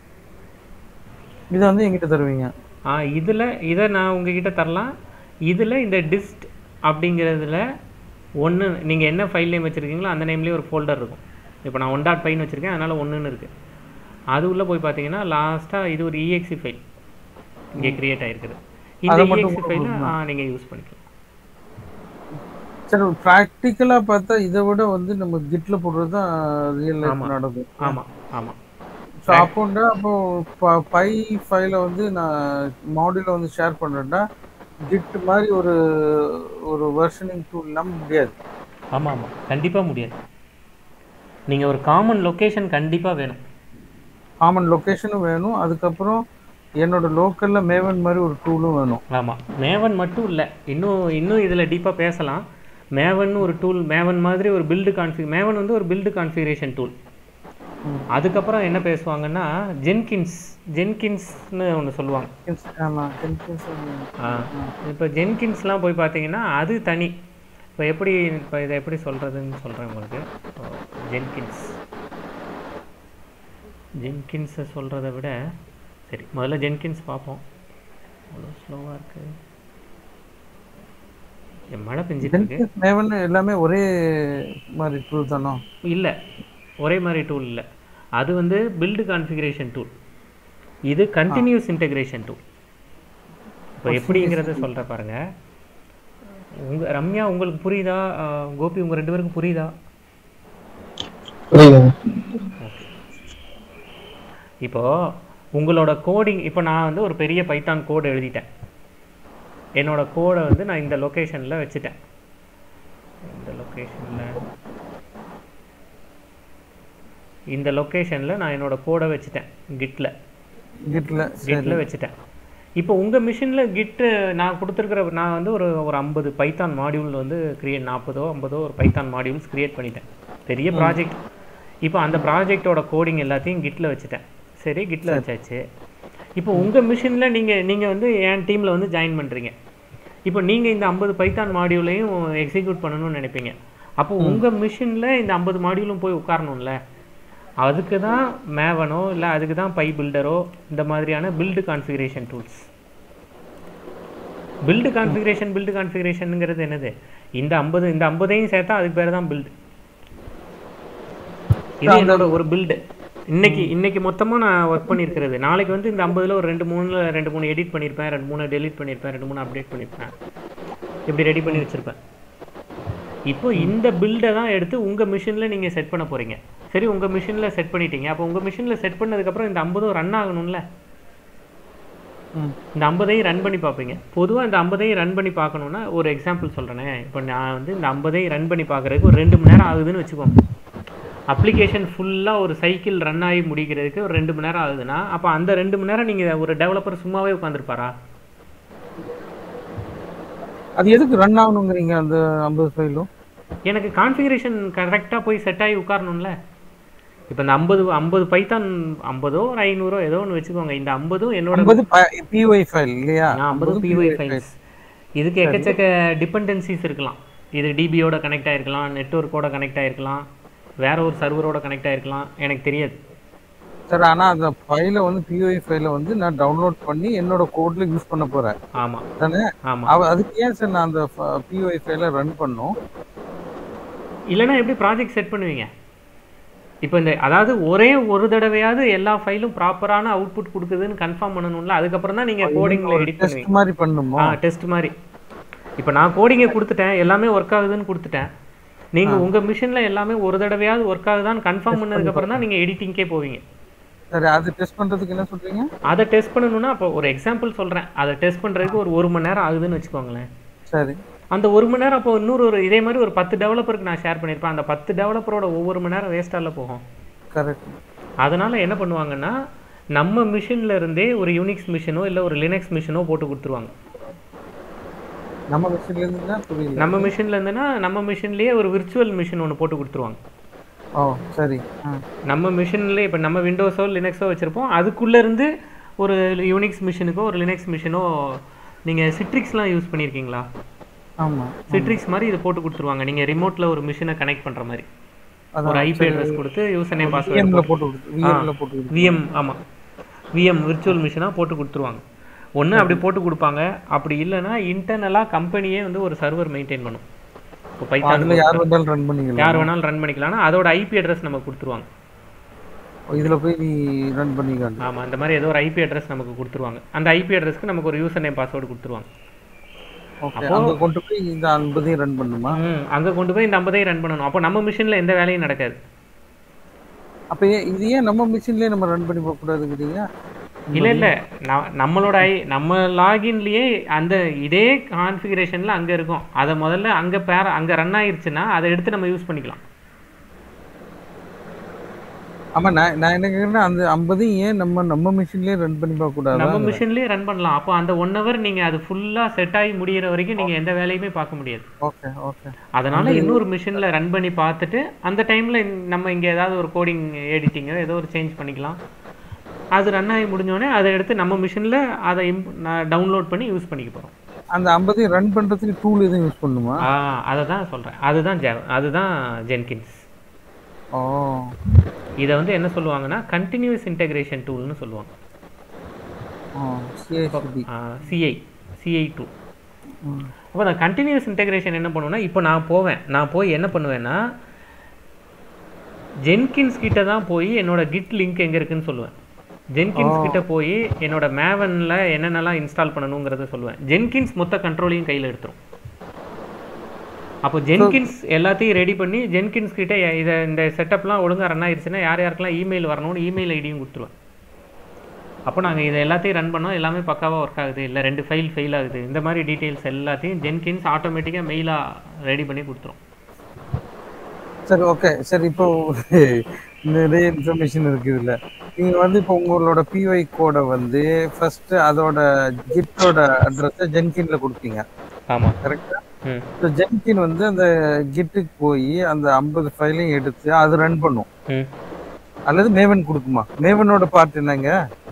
இதை வந்து என்கிட்ட தருவீங்க
ஆ இதில் இதை நான் உங்ககிட்ட தரலாம் இதில் இந்த டிஸ்ட் அப்படிங்கிறதுல ஒன்று நீங்கள் என்ன ஃபைல் நேம் வச்சுருக்கீங்களோ அந்த நேம்லேயே ஒரு ஃபோல்டர் இருக்கும் இப்போ நான் ஒன் டாட் ஃபைன்னு வச்சுருக்கேன் அதனால் ஒன்றுன்னு இருக்குது அது உள்ளே போய் பார்த்தீங்கன்னா லாஸ்ட்டாக இது ஒரு இஎக்ஸி ஃபைல் இங்கே கிரியேட் ஆகிருக்குது இந்த
அதை மட்டும்
இஎக்ஸி ஃபைலை நீங்கள் யூஸ் பண்ணிக்கலாம்
சரி ப்ராக்டிக்கலாக பார்த்தா இதை விட வந்து நம்ம கிட்ல போடுறது தான் ரியல் லைஃப்
ஆமா.
நடக்கும்
ஆமாம் ஆமாம்
ஸோ அப்போண்டா அப்போ ப- பை ஃபைலை வந்து நான் மாடியூல வந்து ஷேர் பண்ணுறேன்டா கிட் மாதிரி ஒரு ஒரு வெர்ஷனிங் டூல் இல்லாமல் முடியாது
ஆமாம் ஆமாம் கண்டிப்பாக முடியாது நீங்கள் ஒரு காமன் லொக்கேஷன் கண்டிப்பாக வேணும்
காமன் லொக்கேஷனும் வேணும் அதுக்கப்புறம் என்னோட லோக்கலில் மேவன் மாதிரி ஒரு டூலும் வேணும்
ஆமாம் மேவன் மட்டும் இல்லை இன்னும் இன்னும் இதில் டீப்பாக பேசலாம் மேவன் ஒரு டூல் மேவன் மாதிரி ஒரு பில்டு கான்ஃபிக் மேவன் வந்து ஒரு பில்டு கான்ஃபிகரேஷன் டூல்
ம்.
அதுக்கப்புறம் என்ன பேசுவாங்கன்னா ஜென்கின்ஸ் ஜென்கின்ஸ்னு ஒன்று சொல்லுவாங்க
ஆமாம் Jenkins,
ஆ இப்போ ஜென்கின்ஸ்லாம் போய் பார்த்தீங்கன்னா அது தனி இப்போ எப்படி இப்போ இதை எப்படி சொல்கிறதுன்னு சொல்கிறேன் உங்களுக்கு ஜென்கின்ஸ் ஜென்கின்ஸை சொல்கிறத விட சரி முதல்ல ஜென்கின்ஸ் பார்ப்போம் அவ்வளோ ஸ்லோவாக இருக்குது இங்க மழை பெஞ்சிட்டு இருக்கு
Jenkins, மேவன் எல்லாமே ஒரே மாதிரி டூல் தானோ
இல்லை ஒரே மாதிரி டூல் இல்லை அது வந்து பில்டு கான்ஃபிகரேஷன் டூல் இது கண்டினியூஸ் இன்டகிரேஷன் டூல் இப்போ எப்படிங்கிறத சொல்கிற பாருங்க உங்க ரம்யா உங்களுக்கு புரியுதா ஆஹ் கோபி உங்க ரெண்டு பேருக்கும் புரியுதா
புரியுதுங்க
இப்போ உங்களோட கோடிங் இப்போ நான் வந்து ஒரு பெரிய பைத்தான் கோடு எழுதிட்டேன் என்னோட கோடை வந்து நான் இந்த லொக்கேஷனில் வச்சுட்டேன் இந்த லொக்கேஷனில் இந்த லொக்கேஷனில் நான் என்னோட கோடை வச்சுட்டேன் கிட்டில்
கிட்ல
கிட்டில் வச்சுட்டேன் இப்போ உங்கள் மிஷினில் கிட்டு நான் கொடுத்துருக்குற நான் வந்து ஒரு ஒரு ஐம்பது பைத்தான் மாடியூல் வந்து கிரியேட் நாற்பதோ ஐம்பதோ ஒரு பைத்தான் மாடியூல்ஸ் கிரியேட் பண்ணிட்டேன் பெரிய ப்ராஜெக்ட் இப்போ அந்த ப்ராஜெக்டோட கோடிங் எல்லாத்தையும் கிட்டில் வச்சுட்டேன் சரி கிட்டில் வச்சாச்சு இப்போ உங்கள் மிஷினில் நீங்கள் நீங்கள் வந்து என் டீமில் வந்து ஜாயின் பண்ணுறீங்க இப்போ நீங்கள் இந்த ஐம்பது பைத்தான் மாடியூலையும் எக்ஸிக்யூட் பண்ணணும்னு நினைப்பீங்க அப்போ உங்கள் மிஷினில் இந்த ஐம்பது மாடியூலும் போய் உட்காரணும்ல அதுக்கு தான் மேவனோ இல்லை அதுக்கு தான் பை பில்டரோ இந்த மாதிரியான build configuration tools build configuration build கான்ஃபிகரேஷனுங்கிறது என்னது இந்த ஐம்பது இந்த ஐம்பதையும் சேர்த்தா அதுக்கு பேர் தான் பில்டு இது என்னோட ஒரு பில்டு இன்னைக்கு இன்னைக்கு மொத்தமாக நான் ஒர்க் பண்ணியிருக்கிறது நாளைக்கு வந்து இந்த ஐம்பதுல ஒரு ரெண்டு மூணுல ரெண்டு மூணு எடிட் பண்ணியிருப்பேன் ரெண்டு மூணு டெலீட் பண்ணியிருப்பேன் ரெண்டு மூணு அப்டேட் பண்ணியிருப்பேன் இப்படி ரெடி பண்ணி வச்சிருப்பேன் இப்போ இந்த பில்டை தான் எடுத்து உங்கள் மிஷினில் நீங்கள் செட் பண்ண போகிறீங்க சரி உங்கள் மிஷினில் செட் பண்ணிட்டீங்க அப்போ உங்கள் மிஷினில் செட் பண்ணதுக்கப்புறம் இந்த ஐம்பதும் ரன் ஆகணும்ல
ம்
இந்த ஐம்பதையும் ரன் பண்ணி பார்ப்பீங்க பொதுவாக இந்த ஐம்பதையும் ரன் பண்ணி பார்க்கணுன்னா ஒரு எக்ஸாம்பிள் சொல்கிறேனே இப்போ நான் வந்து இந்த ஐம்பதையும் ரன் பண்ணி பார்க்குறதுக்கு ஒரு ரெண்டு மணி நேரம் ஆகுதுன்னு வச்சுக்கோங்க அப்ளிகேஷன் ஃபுல்லாக ஒரு சைக்கிள் ரன் ஆகி முடிக்கிறதுக்கு ஒரு ரெண்டு மணி நேரம் ஆகுதுன்னா அப்போ அந்த ரெண்டு மணி நேரம் நீங்கள் ஒரு டெவலப்பர் சும்மாவே உட்காந்துருப்பாரா
அது எதுக்கு ரன் ஆகணுங்கிறீங்க அந்த ஐம்பது ஃபைலும்
எனக்கு கான்ஃபிகரேஷன் கரெக்டாக போய் செட் ஆகி உட்காரணும்ல இப்போ இந்த ஐம்பது ஐம்பது பைத்தான் ஐம்பதோ ஒரு ஐநூறோ ஏதோ ஒன்று வச்சுக்கோங்க இந்த ஐம்பதும் என்னோட
ஐம்பது பிஒய் ஃபைல் இல்லையா
ஐம்பது பிஒய் ஃபைல்ஸ் இதுக்கு எக்கச்சக்க டிபெண்டன்சிஸ் இருக்கலாம் இது டிபியோட கனெக்ட் ஆயிருக்கலாம் நெட்ஒர்க்கோட கனெக்ட் ஆயிருக்கலாம் வேற ஒரு சர்வரோட கனெக்ட் ஆயிருக்கலாம் எனக்கு தெரியாது
சார் ஆனா அந்த ஃபைலை வந்து பிஒய் ஃபைலை வந்து நான் டவுன்லோட் பண்ணி என்னோட கோட்ல யூஸ் பண்ண போறேன்
ஆமாம்
தானே
ஆமாம்
அவ அதுக்கு ஏன் சார் நான் அந்த பிஒய் ஃபைலை ரன் பண்ணும்
இல்லைன்னா எப்படி ப்ராஜெக்ட் செட் பண்ணுவீங்க இப்போ இந்த அதாவது ஒரே ஒரு தடவையாவது எல்லா ஃபைலும் ப்ராப்பரான அவுட்புட் கொடுக்குதுன்னு கன்ஃபார்ம் பண்ணணும்ல அதுக்கப்புறம் தான் நீங்கள் கோடிங்கில் எடிட் பண்ணுவீங்க
டெஸ்ட் மாதிரி பண்ணுமோ
ஆ டெஸ்ட் மாதிரி இப்போ நான் கோடிங்கை கொடுத்துட்டேன் எல்லாமே ஒர்க் ஆகுதுன்னு கொடுத்துட்டேன் நீங்கள் உங்கள் மிஷினில் எல்லாமே ஒரு தடவையாவது ஒர்க் ஆகுதான்னு கன்ஃபார்ம் பண்ணதுக்கப்புறம் தான் நீங்கள் எடிட்டிங்கே போவீங்க
சரி அது டெஸ்ட் பண்றதுக்கு என்ன சொல்றீங்க
அதை டெஸ்ட் பண்ணணும்னா அப்போ ஒரு எக்ஸாம்பிள் சொல்கிறேன் அதை டெஸ்ட் பண்ணுறதுக்கு ஒரு ஒரு மணி நேரம் ஆகுதுன்னு வச்சுக்கோங்களேன்
சரி
அந்த ஒரு மணி நேரம் அப்போ இன்னொரு ஒரு இதே மாதிரி ஒரு பத்து டெவலப்பருக்கு நான் ஷேர் பண்ணியிருப்பேன் அந்த பத்து டெவலப்பரோட ஒவ்வொரு மணி நேரம் வேஸ்ட்டால போகும்
கரெக்ட்
அதனால் என்ன பண்ணுவாங்கன்னா நம்ம மிஷின்ல இருந்தே ஒரு யூனிக்ஸ் மிஷினோ இல்லை ஒரு லினக்ஸ் மிஷினோ போட்டு கொடுத்துருவாங்க
நம்ம மிஷின்ல இருந்து தான் புரியல
நம்ம மிஷின்ல இருந்துன்னா நம்ம மிஷின்லேயே ஒரு விர்ச்சுவல் மிஷின் ஒன்று போட்டு கொடுத்துருவாங்க
ஓ சரி ஆ
நம்ம மிஷின்லேயே இப்போ நம்ம விண்டோஸோ லினக்ஸோ வச்சுருப்போம் அதுக்குள்ளே இருந்து ஒரு யூனிக்ஸ் மிஷினுக்கோ ஒரு லினக்ஸ் மிஷினோ நீங்கள் சிட்ரிக்ஸ்லாம் யூஸ் பண்ணியிருக்கீங்களா
ஆமா
சிட்ரிக்ஸ் மாதிரி இது போட்டு கொடுத்துருவாங்க நீங்கள் ரிமோட்டில் ஒரு மிஷினை கனெக்ட் பண்ணுற மாதிரி ஒரு
அதான்
ஐபி அட்ரஸ் கொடுத்து யூசர் நேம் பாஸ்வேர்டு
விஎம்ல போட்டு கொடுத்து விஎம்ல போட்டு கொடுத்து
விஎம் ஆமாம் விஎம் விர்ச்சுவல் மிஷினாக போட்டு கொடுத்துருவாங்க ஒன்று அப்படி போட்டு கொடுப்பாங்க அப்படி இல்லைன்னா இன்டர்னலாக கம்பெனியே வந்து ஒரு சர்வர் மெயின்டைன் பண்ணும் இப்போ பைத்தான்
அதுல யார் வந்தாலும் ரன் பண்ணிக்கலாம்
யார் வேணாலும் ரன் பண்ணிக்கலாம்னா அதோட ஐபி அட்ரஸ் நமக்கு கொடுத்துருவாங்க
இதுல போய் நீ ரன் பண்ணிக்கலாம்
ஆமாம் அந்த மாதிரி ஏதோ ஒரு ஐபி அட்ரஸ் நமக்கு கொடுத்துருவாங்க அந்த ஐபி அட்ரஸ்க்கு நமக்கு ஒரு யூசர் நேம் பாஸ்வேர்டு கொடுத்துருவாங்க
ஓகே அங்க கொண்டு போய் இந்த ஐம்பதையும் ரன் பண்ணுமா
ம் அங்கே கொண்டு போய் இந்த ஐம்பதையும் ரன் பண்ணணும் அப்போ நம்ம மிஷினில் எந்த வேலையும் நடக்காது
அப்ப ஏன் இது ஏன் நம்ம மிஷின்லயே நம்ம ரன் பண்ணி போக கூடாதுங்கிறீங்க
இல்லை இல்லை நான் நம்மளோட ஐ நம்ம லாகின்லேயே அந்த இதே கான்ஃபிகரேஷனில் அங்கே இருக்கும் அதை முதல்ல அங்கே பேர அங்கே ரன் ஆயிருச்சுன்னா அதை எடுத்து நம்ம யூஸ் பண்ணிக்கலாம்
ஆமா நான் நான் என்ன கேக்குறேன்னா அந்த ஐம்பதையும் ஏன் நம்ம நம்ம மிஷின்லயே ரன் பண்ணி பார்க்க கூடாதா
நம்ம மிஷின்லேயே ரன் பண்ணலாம் அப்போ அந்த ஒன் ஹவர் நீங்கள் அது ஃபுல்லாக செட் ஆகி முடியிற வரைக்கும் நீங்கள் எந்த வேலையுமே பார்க்க முடியாது
ஓகே ஓகே
அதனால இன்னொரு மிஷினில் ரன் பண்ணி பார்த்துட்டு அந்த டைமில் நம்ம இங்கே ஏதாவது ஒரு கோடிங் எடிட்டிங்கோ ஏதோ ஒரு சேஞ்ச் பண்ணிக்கலாம் அது ரன் ஆகி முடிஞ்சோடனே அதை எடுத்து நம்ம மிஷினில் அதை இம் டவுன்லோட் பண்ணி யூஸ் பண்ணிக்க போகிறோம்
அந்த ஐம்பதையும் ரன் பண்றதுக்கு டூல் எதுவும் யூஸ் பண்ணுமா
ஆ அதை தான் சொல்கிறேன் அதுதான் ஜெ அதுதான் ஜென்கின்ஸ்
ஓ
இதை வந்து என்ன சொல்லுவாங்கன்னா கண்டினியூஸ் இன்டெகிரேஷன் டூல்னு சொல்லுவாங்க
சிஐசிடி
சிஐ சிஐ டூ அப்போ அந்த கண்டினியூஸ் இன்டெகிரேஷன் என்ன பண்ணுவேன்னா இப்போ நான் போவேன் நான் போய் என்ன பண்ணுவேன்னா ஜென்கின்ஸ் கிட்ட தான் போய் என்னோட கிட் லிங்க் எங்கே இருக்குன்னு சொல்லுவேன் ஜென்கின்ஸ் கிட்ட போய் என்னோட மேவனில் என்னென்னலாம் இன்ஸ்டால் பண்ணணுங்கிறத சொல்லுவேன் ஜென்கின்ஸ் மொத்த கண்ட்ரோலையும் கையில் எடுத்துரும் அப்போ ஜென்கின்ஸ் எல்லாத்தையும் ரெடி பண்ணி ஜென்கின்ஸ் கிட்ட இதை இந்த செட்டப்லாம் ஒழுங்காக ரன் ஆயிருச்சுன்னா யார் யாருக்கெல்லாம் இமெயில் வரணும்னு இமெயில் ஐடியும் கொடுத்துருவேன் அப்போ நாங்கள் இதை எல்லாத்தையும் ரன் பண்ணோம் எல்லாமே பக்காவாக ஒர்க் ஆகுது இல்லை ரெண்டு ஃபைல் ஃபெயில் ஆகுது இந்த மாதிரி டீட்டெயில்ஸ் எல்லாத்தையும் ஜென்கின்ஸ் ஆட்டோமேட்டிக்காக மெயிலாக ரெடி பண்ணி கொடுத்துரும்
சரி ஓகே சரி இப்போ நிறைய இன்ஃபர்மேஷன் இருக்கு இதுல நீங்க வந்து இப்போ உங்களோட பிஒய் கோடை வந்து ஃபர்ஸ்ட் அதோட கிட்டோட அட்ரஸை ஜென்கின்ல கொடுப்பீங்க
ஆமாம்
கரெக்டா
ம்
இப்போ ஜென்கின் வந்து அந்த கிட்டுக்கு போய் அந்த ஐம்பது ஃபைலையும் எடுத்து அது ரன் பண்ணும்
ம்
அல்லது மேவன் கொடுக்குமா மேவனோட பார்ட் என்னங்க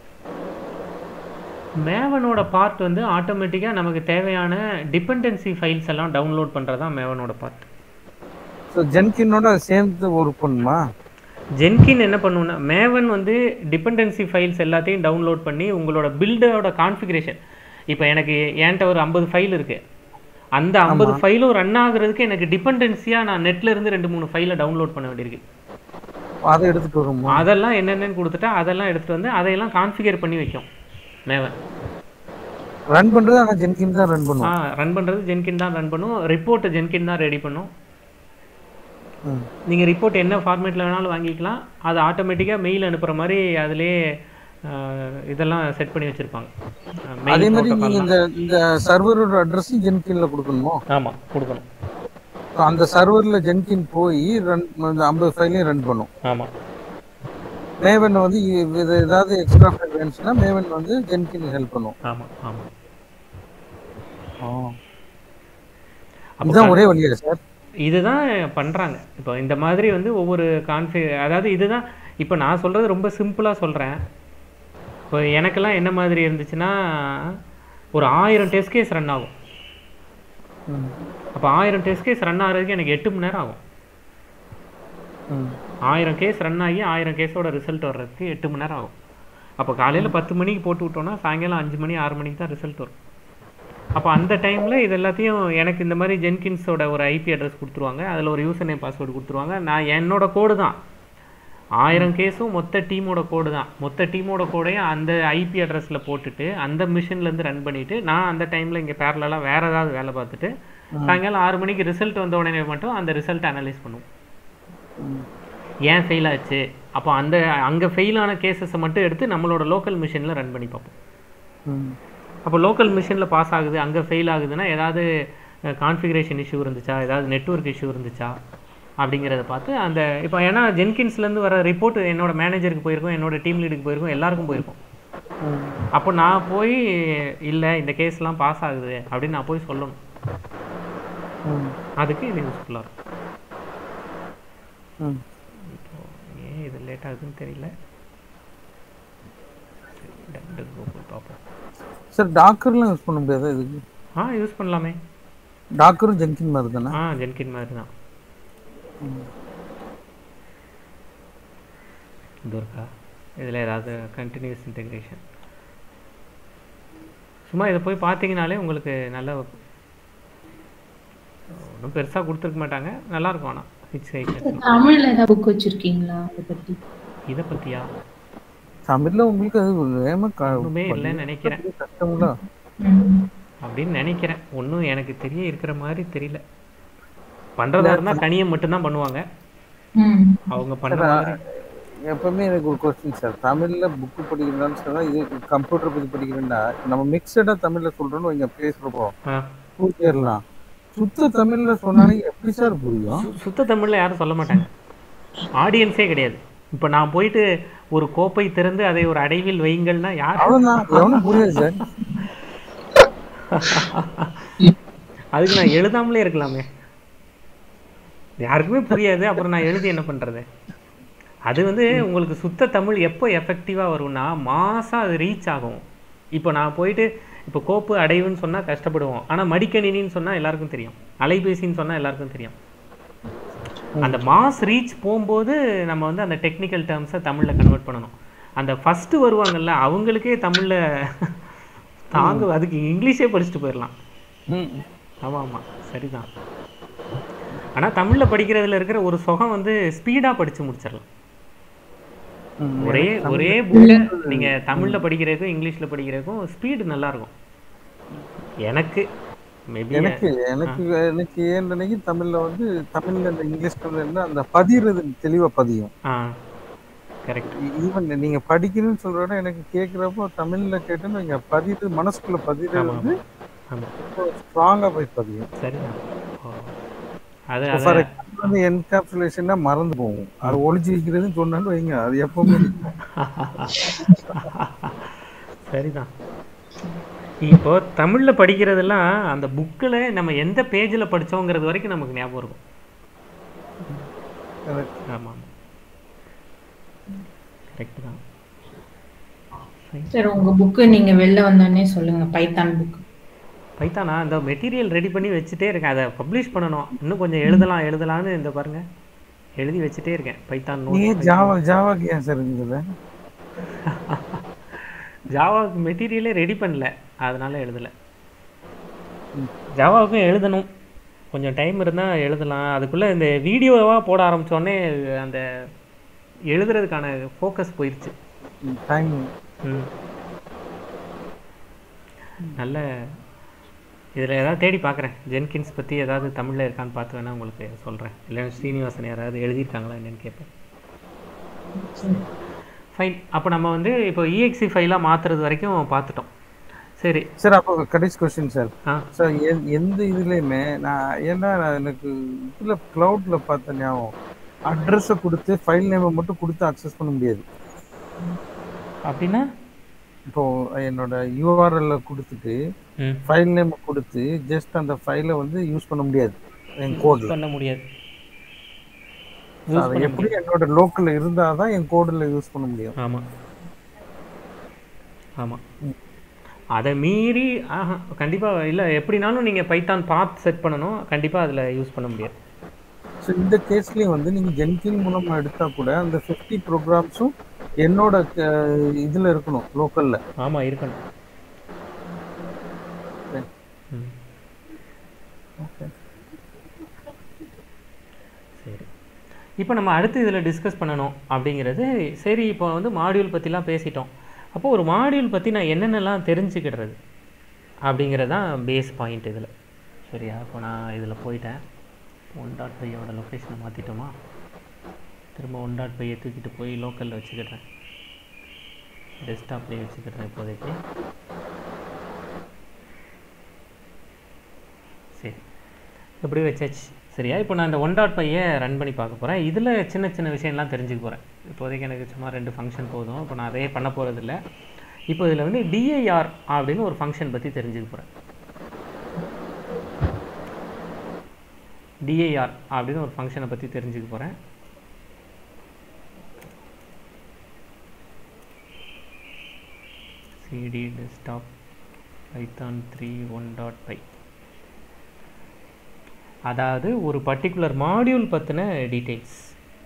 மேவனோட பார்ட் வந்து ஆட்டோமேட்டிக்காக நமக்கு தேவையான டிபெண்டன்சி ஃபைல்ஸ் எல்லாம் டவுன்லோட் பண்ணுறது தான் மேவனோட பார்ட்
ஸோ ஜென்கினோட சேர்ந்து ஒர்க் பண்ணுமா
ஜென்கின் என்ன பண்ணுன்னா மேவன் வந்து டிபெண்டன்சி ஃபைல்ஸ் எல்லாத்தையும் டவுன்லோட் பண்ணி உங்களோட பில்டரோட கான்ஃபிகரேஷன் இப்போ எனக்கு என்கிட்ட ஒரு ஐம்பது ஃபைல் இருக்கு அந்த ஐம்பது ஃபைலும் ரன் ஆகுறதுக்கு எனக்கு டிபெண்டன்சியாக நான் நெட்ல இருந்து ரெண்டு மூணு ஃபைலை டவுன்லோட் பண்ண வேண்டியிருக்கு
அதை எடுத்துட்டு வருமா
அதெல்லாம் என்னென்னு கொடுத்துட்டா அதெல்லாம் எடுத்துட்டு வந்து அதையெல்லாம் கான்ஃபிகர் பண்ணி வைக்கும் மேவன்
ரன் பண்றது ஆனா ஜென்கின் தான் ரன்
ஆ
பண்ணும்
ரன் பண்ணுறது ஜென்கின் தான் ரன் பண்ணும் ரிப்போர்ட்டை ஜென்கின் தான் ரெடி பண்ணும்
ம்.
நீங்கள் ரிப்போர்ட் என்ன ஃபார்மேட்டில் வேணாலும் வாங்கிக்கலாம் அது ஆட்டோமேட்டிக்காக மெயில் அனுப்புகிற மாதிரி அதிலே ஆஹ், இதெல்லாம் செட் பண்ணி வச்சுருப்பாங்க
அதே
மெயில்
மாதிரி நீங்க இந்த இந்த சர்வரோட அட்ரஸும் ஜென்கின்ல கொடுக்கணுமோ
ஆமாம் கொடுக்கணும்
So, அந்த சர்வர்ல ஜென்கின் போய் ரன் அந்த ஐம்பது ஃபைலையும் ரன் பண்ணும்
ஆமாம்
மேவன் வந்து இ- இது ஏதாவது எக்ஸ்ட்ரா ஃபைல் வேணுச்சுன்னா மேவன் வந்து ஜென்கின் ஹெல்ப் பண்ணும்
ஆமாம் ஆமாம்
இதுதான் ஒரே வழியா சார்
இதுதான் பண்ணுறாங்க இப்போ இந்த மாதிரி வந்து ஒவ்வொரு கான்ஃபி அதாவது இதுதான் இப்போ நான் சொல்கிறது ரொம்ப சிம்பிளாக சொல்கிறேன் இப்போ எனக்கெல்லாம் என்ன மாதிரி இருந்துச்சுன்னா ஒரு ஆயிரம் டெஸ்ட் கேஸ் ரன் ஆகும்
ம்
அப்போ ஆயிரம் டெஸ்ட் கேஸ் ரன் ஆகிறதுக்கு எனக்கு எட்டு மணி நேரம் ஆகும்
ம்
ஆயிரம் கேஸ் ரன் ஆகி ஆயிரம் கேஸோட ரிசல்ட் வர்றதுக்கு எட்டு மணி நேரம் ஆகும் அப்போ காலையில் பத்து மணிக்கு போட்டு விட்டோம்னா சாயங்காலம் அஞ்சு மணி ஆறு மணிக்கு தான் ரிசல்ட் வரும் அப்போ அந்த டைமில் இது எல்லாத்தையும் எனக்கு இந்த மாதிரி ஜென்கின்ஸோட ஒரு ஐபி அட்ரஸ் கொடுத்துருவாங்க அதில் ஒரு யூசர் நேம் பாஸ்வேர்டு கொடுத்துருவாங்க நான் என்னோட கோடு தான் ஆயிரம் கேஸும் மொத்த டீமோட கோடு தான் மொத்த டீமோட கோடையும் அந்த ஐபி அட்ரஸில் போட்டுட்டு அந்த மிஷின்லேருந்து ரன் பண்ணிவிட்டு நான் அந்த டைமில் இங்கே பேரலாம் வேறு ஏதாவது வேலை பார்த்துட்டு சாயங்காலம் ஆறு மணிக்கு ரிசல்ட் வந்த உடனே மட்டும் அந்த ரிசல்ட் அனலைஸ் பண்ணுவோம்
ம்
ஏன் ஃபெயில் ஆச்சு அப்போ அந்த அங்கே ஃபெயிலான கேசஸை மட்டும் எடுத்து நம்மளோட லோக்கல் மிஷினில் ரன் பண்ணி பார்ப்போம்
ம்
அப்போ லோக்கல் மிஷினில் பாஸ் ஆகுது அங்கே ஃபெயில் ஆகுதுன்னா ஏதாவது கான்ஃபிகரேஷன் இஷ்யூ இருந்துச்சா ஏதாவது நெட்வொர்க் இஷ்யூ இருந்துச்சா அப்படிங்கிறத பார்த்து அந்த இப்போ ஏன்னா ஜென்கின்ஸ்லேருந்து வர ரிப்போர்ட் என்னோட மேனேஜருக்கு போயிருக்கும் என்னோட டீம் லீடுக்கு போயிருக்கும் எல்லாருக்கும் போயிருக்கும்
ம்
அப்போ நான் போய் இல்லை இந்த கேஸ்லாம் பாஸ் ஆகுது அப்படின்னு நான் போய் சொல்லணும்
ம்
அதுக்கு இது யூஸ்ஃபுல்லாக இருக்கும்
ம்
இப்போ ஏன் இது லேட் ஆகுதுன்னு தெரியல சரி, டக்கு கூகுள் பார்ப்போம்
சார் டாக்கர்லாம் யூஸ் பண்ண முடியாதா இதுக்கு
ஆ யூஸ் பண்ணலாமே
டாக்கரும் ஜென்கின் மாதிரி தானே
ஆ ஜென்கின் மாதிரி தான் இது இருக்கா இதில் ஏதாவது கண்டினியூஸ் இன்டெகிரேஷன் சும்மா இதை போய் பார்த்தீங்கனாலே உங்களுக்கு நல்ல ஒன்றும் பெருசாக கொடுத்துருக்க மாட்டாங்க நல்லா இருக்கும் ஆனால் ஹிட்ஸ் ஹைட்
தமிழ்ல ஏதாவது புக் வச்சிருக்கீங்களா அதை பத்தி
இதை பற்றியா
தமிழ்ல உங்களுக்கு அது வேகமா க-
ஒன்றுமே இல்லைன்னு நினைக்கிறேன்
கஷ்டம்ல
ம்.
அப்படின்னு நினைக்கிறேன் ஒன்றும் எனக்கு தெரிய இருக்கிற மாதிரி தெரியல பண்ணுறதா இருந்தால் கனியம் மட்டும்தான் பண்ணுவாங்க
ம்.
அவங்க பண்ணுற மாதிரி
எப்பவுமே எனக்கு ஒரு கொஸ்டின் சார் தமிழ்ல புக்கு படிக்கிறதான்னு சொன்னா இது கம்ப்யூட்டர் பத்தி படிக்கிறேன்னா நம்ம மிக்சடா தமிழ்ல சொல்றோம்னு இங்க பேசுறப்போ
ஆ
புரிஞ்சிடலாம் சுத்த தமிழ்ல சொன்னாலே எப்படி சார் புரியும்
சு- சுத்த தமிழ்ல யாரும் சொல்ல மாட்டாங்க ஆடியன்ஸே கிடையாது இப்போ நான் போயிட்டு ஒரு கோப்பை திறந்து அதை ஒரு அடைவில் வைங்கள்னா யார்
அவ்வளவுதான் எவனும் புரியாது சார்
அதுக்கு நான் எழுதாமலே இருக்கலாமே யாருக்குமே புரியாது அப்புறம் நான் எழுதி என்ன பண்றது அது வந்து உங்களுக்கு சுத்த தமிழ் எப்போ எஃபெக்டிவாக வரும்னா மாசம் அது ரீச் ஆகும் இப்போ நான் போயிட்டு இப்போ கோப்பு அடைவுன்னு சொன்னா கஷ்டப்படுவோம் ஆனா மடிக்கணினின்னு சொன்னா எல்லாருக்கும் தெரியும் அலைபேசின்னு சொன்னா எல்லாருக்கும் தெரியும் அந்த மாஸ் ரீச் போகும்போது நம்ம வந்து அந்த டெக்னிக்கல் டேர்ம்ஸை தமிழ்ல கன்வெர்ட் பண்ணணும் அந்த ஃபர்ஸ்ட் வருவாங்கல்ல அவங்களுக்கே தமிழ்ல தாங்க அதுக்கு இங்கிலீஷே படிச்சுட்டு போயிடலாம்
ம்.
ஆமா ஆமா சரிதான் ஆனா தமிழ்ல படிக்கிறதுல இருக்கிற ஒரு சுகம் வந்து ஸ்பீடா படிச்சு முடிச்சிடலாம்
ம்.
ஒரே ஒரே புக்கை நீங்க தமிழ்ல படிக்கிறதுக்கும் இங்கிலீஷ்ல படிக்கிறதுக்கும் ஸ்பீடு நல்லா இருக்கும் எனக்கு மேபி
எனக்கு எனக்கு எனக்கு ஏன் நினைக்கி தமிழ்ல வந்து தமிழ்ல இந்த இங்கிலீஷ் தமிழ்ல அந்த பதிறது தெளிவா பதியும்
ஆ கரெக்ட்
ஈவன் நீங்க படிக்கணும்னு சொல்றோட எனக்கு கேக்குறப்போ தமிழ்ல கேட்டுன்னு இங்க பதிது மனசுக்குள்ள பதிறது
ஆமா
வந்து
ஆமா
ஸ்ட்ராங்கா போய் பதியும்
சரிதான் ஓ. அது
ஃபார்
அது
எக்ஸாம்பிள் வந்து என்கேப்சுலேஷன்னா மறந்து போகும் அது ஒளிச்சு வைக்கிறதுன்னு சொன்னாலும் வைங்க அது எப்பவுமே நிக்கும்.
சரிதான் இப்போ தமிழ்ல படிக்கிறதெல்லாம் அந்த புக்கில் நம்ம எந்த பேஜில் படிச்சோங்கிறது வரைக்கும் நமக்கு ஞாபகம் இருக்கும்
Correct.
ஆமாம் கரெக்ட் தான்
சரி உங்க புக்கு நீங்க வெளில வந்தோடனே சொல்லுங்க பைத்தான் புக்
பைத்தானா இந்த மெட்டீரியல் ரெடி பண்ணி வச்சுட்டே இருக்கேன் அதை பப்ளிஷ் பண்ணணும் இன்னும் கொஞ்சம் எழுதலாம் எழுதலாம்னு இந்த பாருங்க எழுதி வச்சுட்டே இருக்கேன் பைத்தான்
நீங்க
நோட்
ஜாவா ஜாவாக்கு ஏன் சார் இருந்தது
ஜாவாவுக்கு மெட்டீரியலே ரெடி பண்ணல அதனால எழுதலை ஜாவாவுக்கும் எழுதணும் கொஞ்சம் டைம் இருந்தால் எழுதலாம் அதுக்குள்ளே இந்த வீடியோவாக போட ஆரம்பித்தோடனே அந்த எழுதுறதுக்கான ஃபோக்கஸ் போயிடுச்சு
டைம்
ம் நல்ல இதில் ஏதாவது தேடி பார்க்குறேன் ஜென்கின்ஸ் பற்றி ஏதாவது தமிழில் இருக்கான்னு பார்த்து வேணா உங்களுக்கு சொல்கிறேன் இல்லை ஸ்ரீனிவாசன் யாராவது எழுதியிருக்காங்களா என்னன்னு கேட்பேன் ஃபைன் அப்போ நம்ம வந்து இப்போ இஎக்ஸி ஃபைலாக மாற்றுறது வரைக்கும் பார்த்துட்டோம் சரி
சார் அப்போ கடைசி கொஸ்டின் சார்
ஆ
சார் எந்- எந்த இதுலயுமே நான் ஏன்னா நான் எனக்கு இதுல கிளவுட்ல பார்த்த ஞாபகம் அட்ரஸை கொடுத்து ஃபைல் நேமை மட்டும் கொடுத்து அக்சஸ் பண்ண முடியாது
அப்படின்னா
இப்போ என்னோட யூஆர்எல்ல கொடுத்துட்டு
ம்
ஃபைல் நேம் கொடுத்து ஜஸ்ட் அந்த ஃபைலை வந்து யூஸ் பண்ண முடியாது என் கோட்ல
பண்ண முடியாது
அது எப்படி என்னோட லோக்கல்ல இருந்தாதான் என் கோடில் யூஸ் பண்ண முடியும்
ஆமாம் ஆமாம் அதை மீறி ஆஹா கண்டிப்பாக இல்லை எப்படினாலும் நீங்கள் பைத்தான் பாத் செட் பண்ணணும் கண்டிப்பாக அதில் யூஸ் பண்ண முடியாது
ஸோ இந்த கேஸ்லயும் வந்து நீங்க ஜென்கின் மூலமா எடுத்தா கூட அந்த ஃபிஃப்டி ப்ரோக்ராம்ஸும் என்னோட அஹ், இதுல இருக்கணும் லோக்கல்ல
ஆமாம் இருக்கணும்
Okay.
ம்
ஓகே
சரி இப்போ நம்ம அடுத்து இதில் டிஸ்கஸ் பண்ணணும் அப்படிங்கிறது சரி இப்போ வந்து மாடியூல் பற்றிலாம் பேசிட்டோம் அப்போ ஒரு மாடியூல் பற்றி நான் என்னென்னலாம் தெரிஞ்சுக்கிடுறது அப்படிங்கிறது தான் பேஸ் பாயிண்ட் இதில் சரியா இப்போ நான் இதில் போயிட்டேன் ஒன் டாட் ஃபையோட லொக்கேஷனை மாற்றிட்டோமா திரும்ப ஒன் டாட் ஃபையை தூக்கிட்டு போய் லோக்கலில் வச்சுக்கிடுறேன் டெஸ்க்டாப்லேயே வச்சுக்கிடுறேன் இப்போதைக்கு சரி எப்படி வச்சாச்சு சரியா இப்போ நான் இந்த ஒன் டாட் பையை ரன் பண்ணி பார்க்க போகிறேன் இதில் சின்ன சின்ன விஷயம்லாம் தெரிஞ்சுக்க போகிறேன் இப்போதைக்கு எனக்கு சும்மா ரெண்டு ஃபங்க்ஷன் போதும் இப்போ நான் அதே பண்ண போகிறதில்ல இப்போ இதில் வந்து டிஐஆர் அப்படின்னு ஒரு ஃபங்க்ஷன் பற்றி தெரிஞ்சுக்க போகிறேன் டிஐஆர் அப்படின்னு ஒரு ஃபங்க்ஷனை பற்றி தெரிஞ்சுக்க போகிறேன் cd desktop Python three one dot py அதாவது ஒரு பர்டிகுலர் மாடியூல் பற்றின டீட்டெயில்ஸ்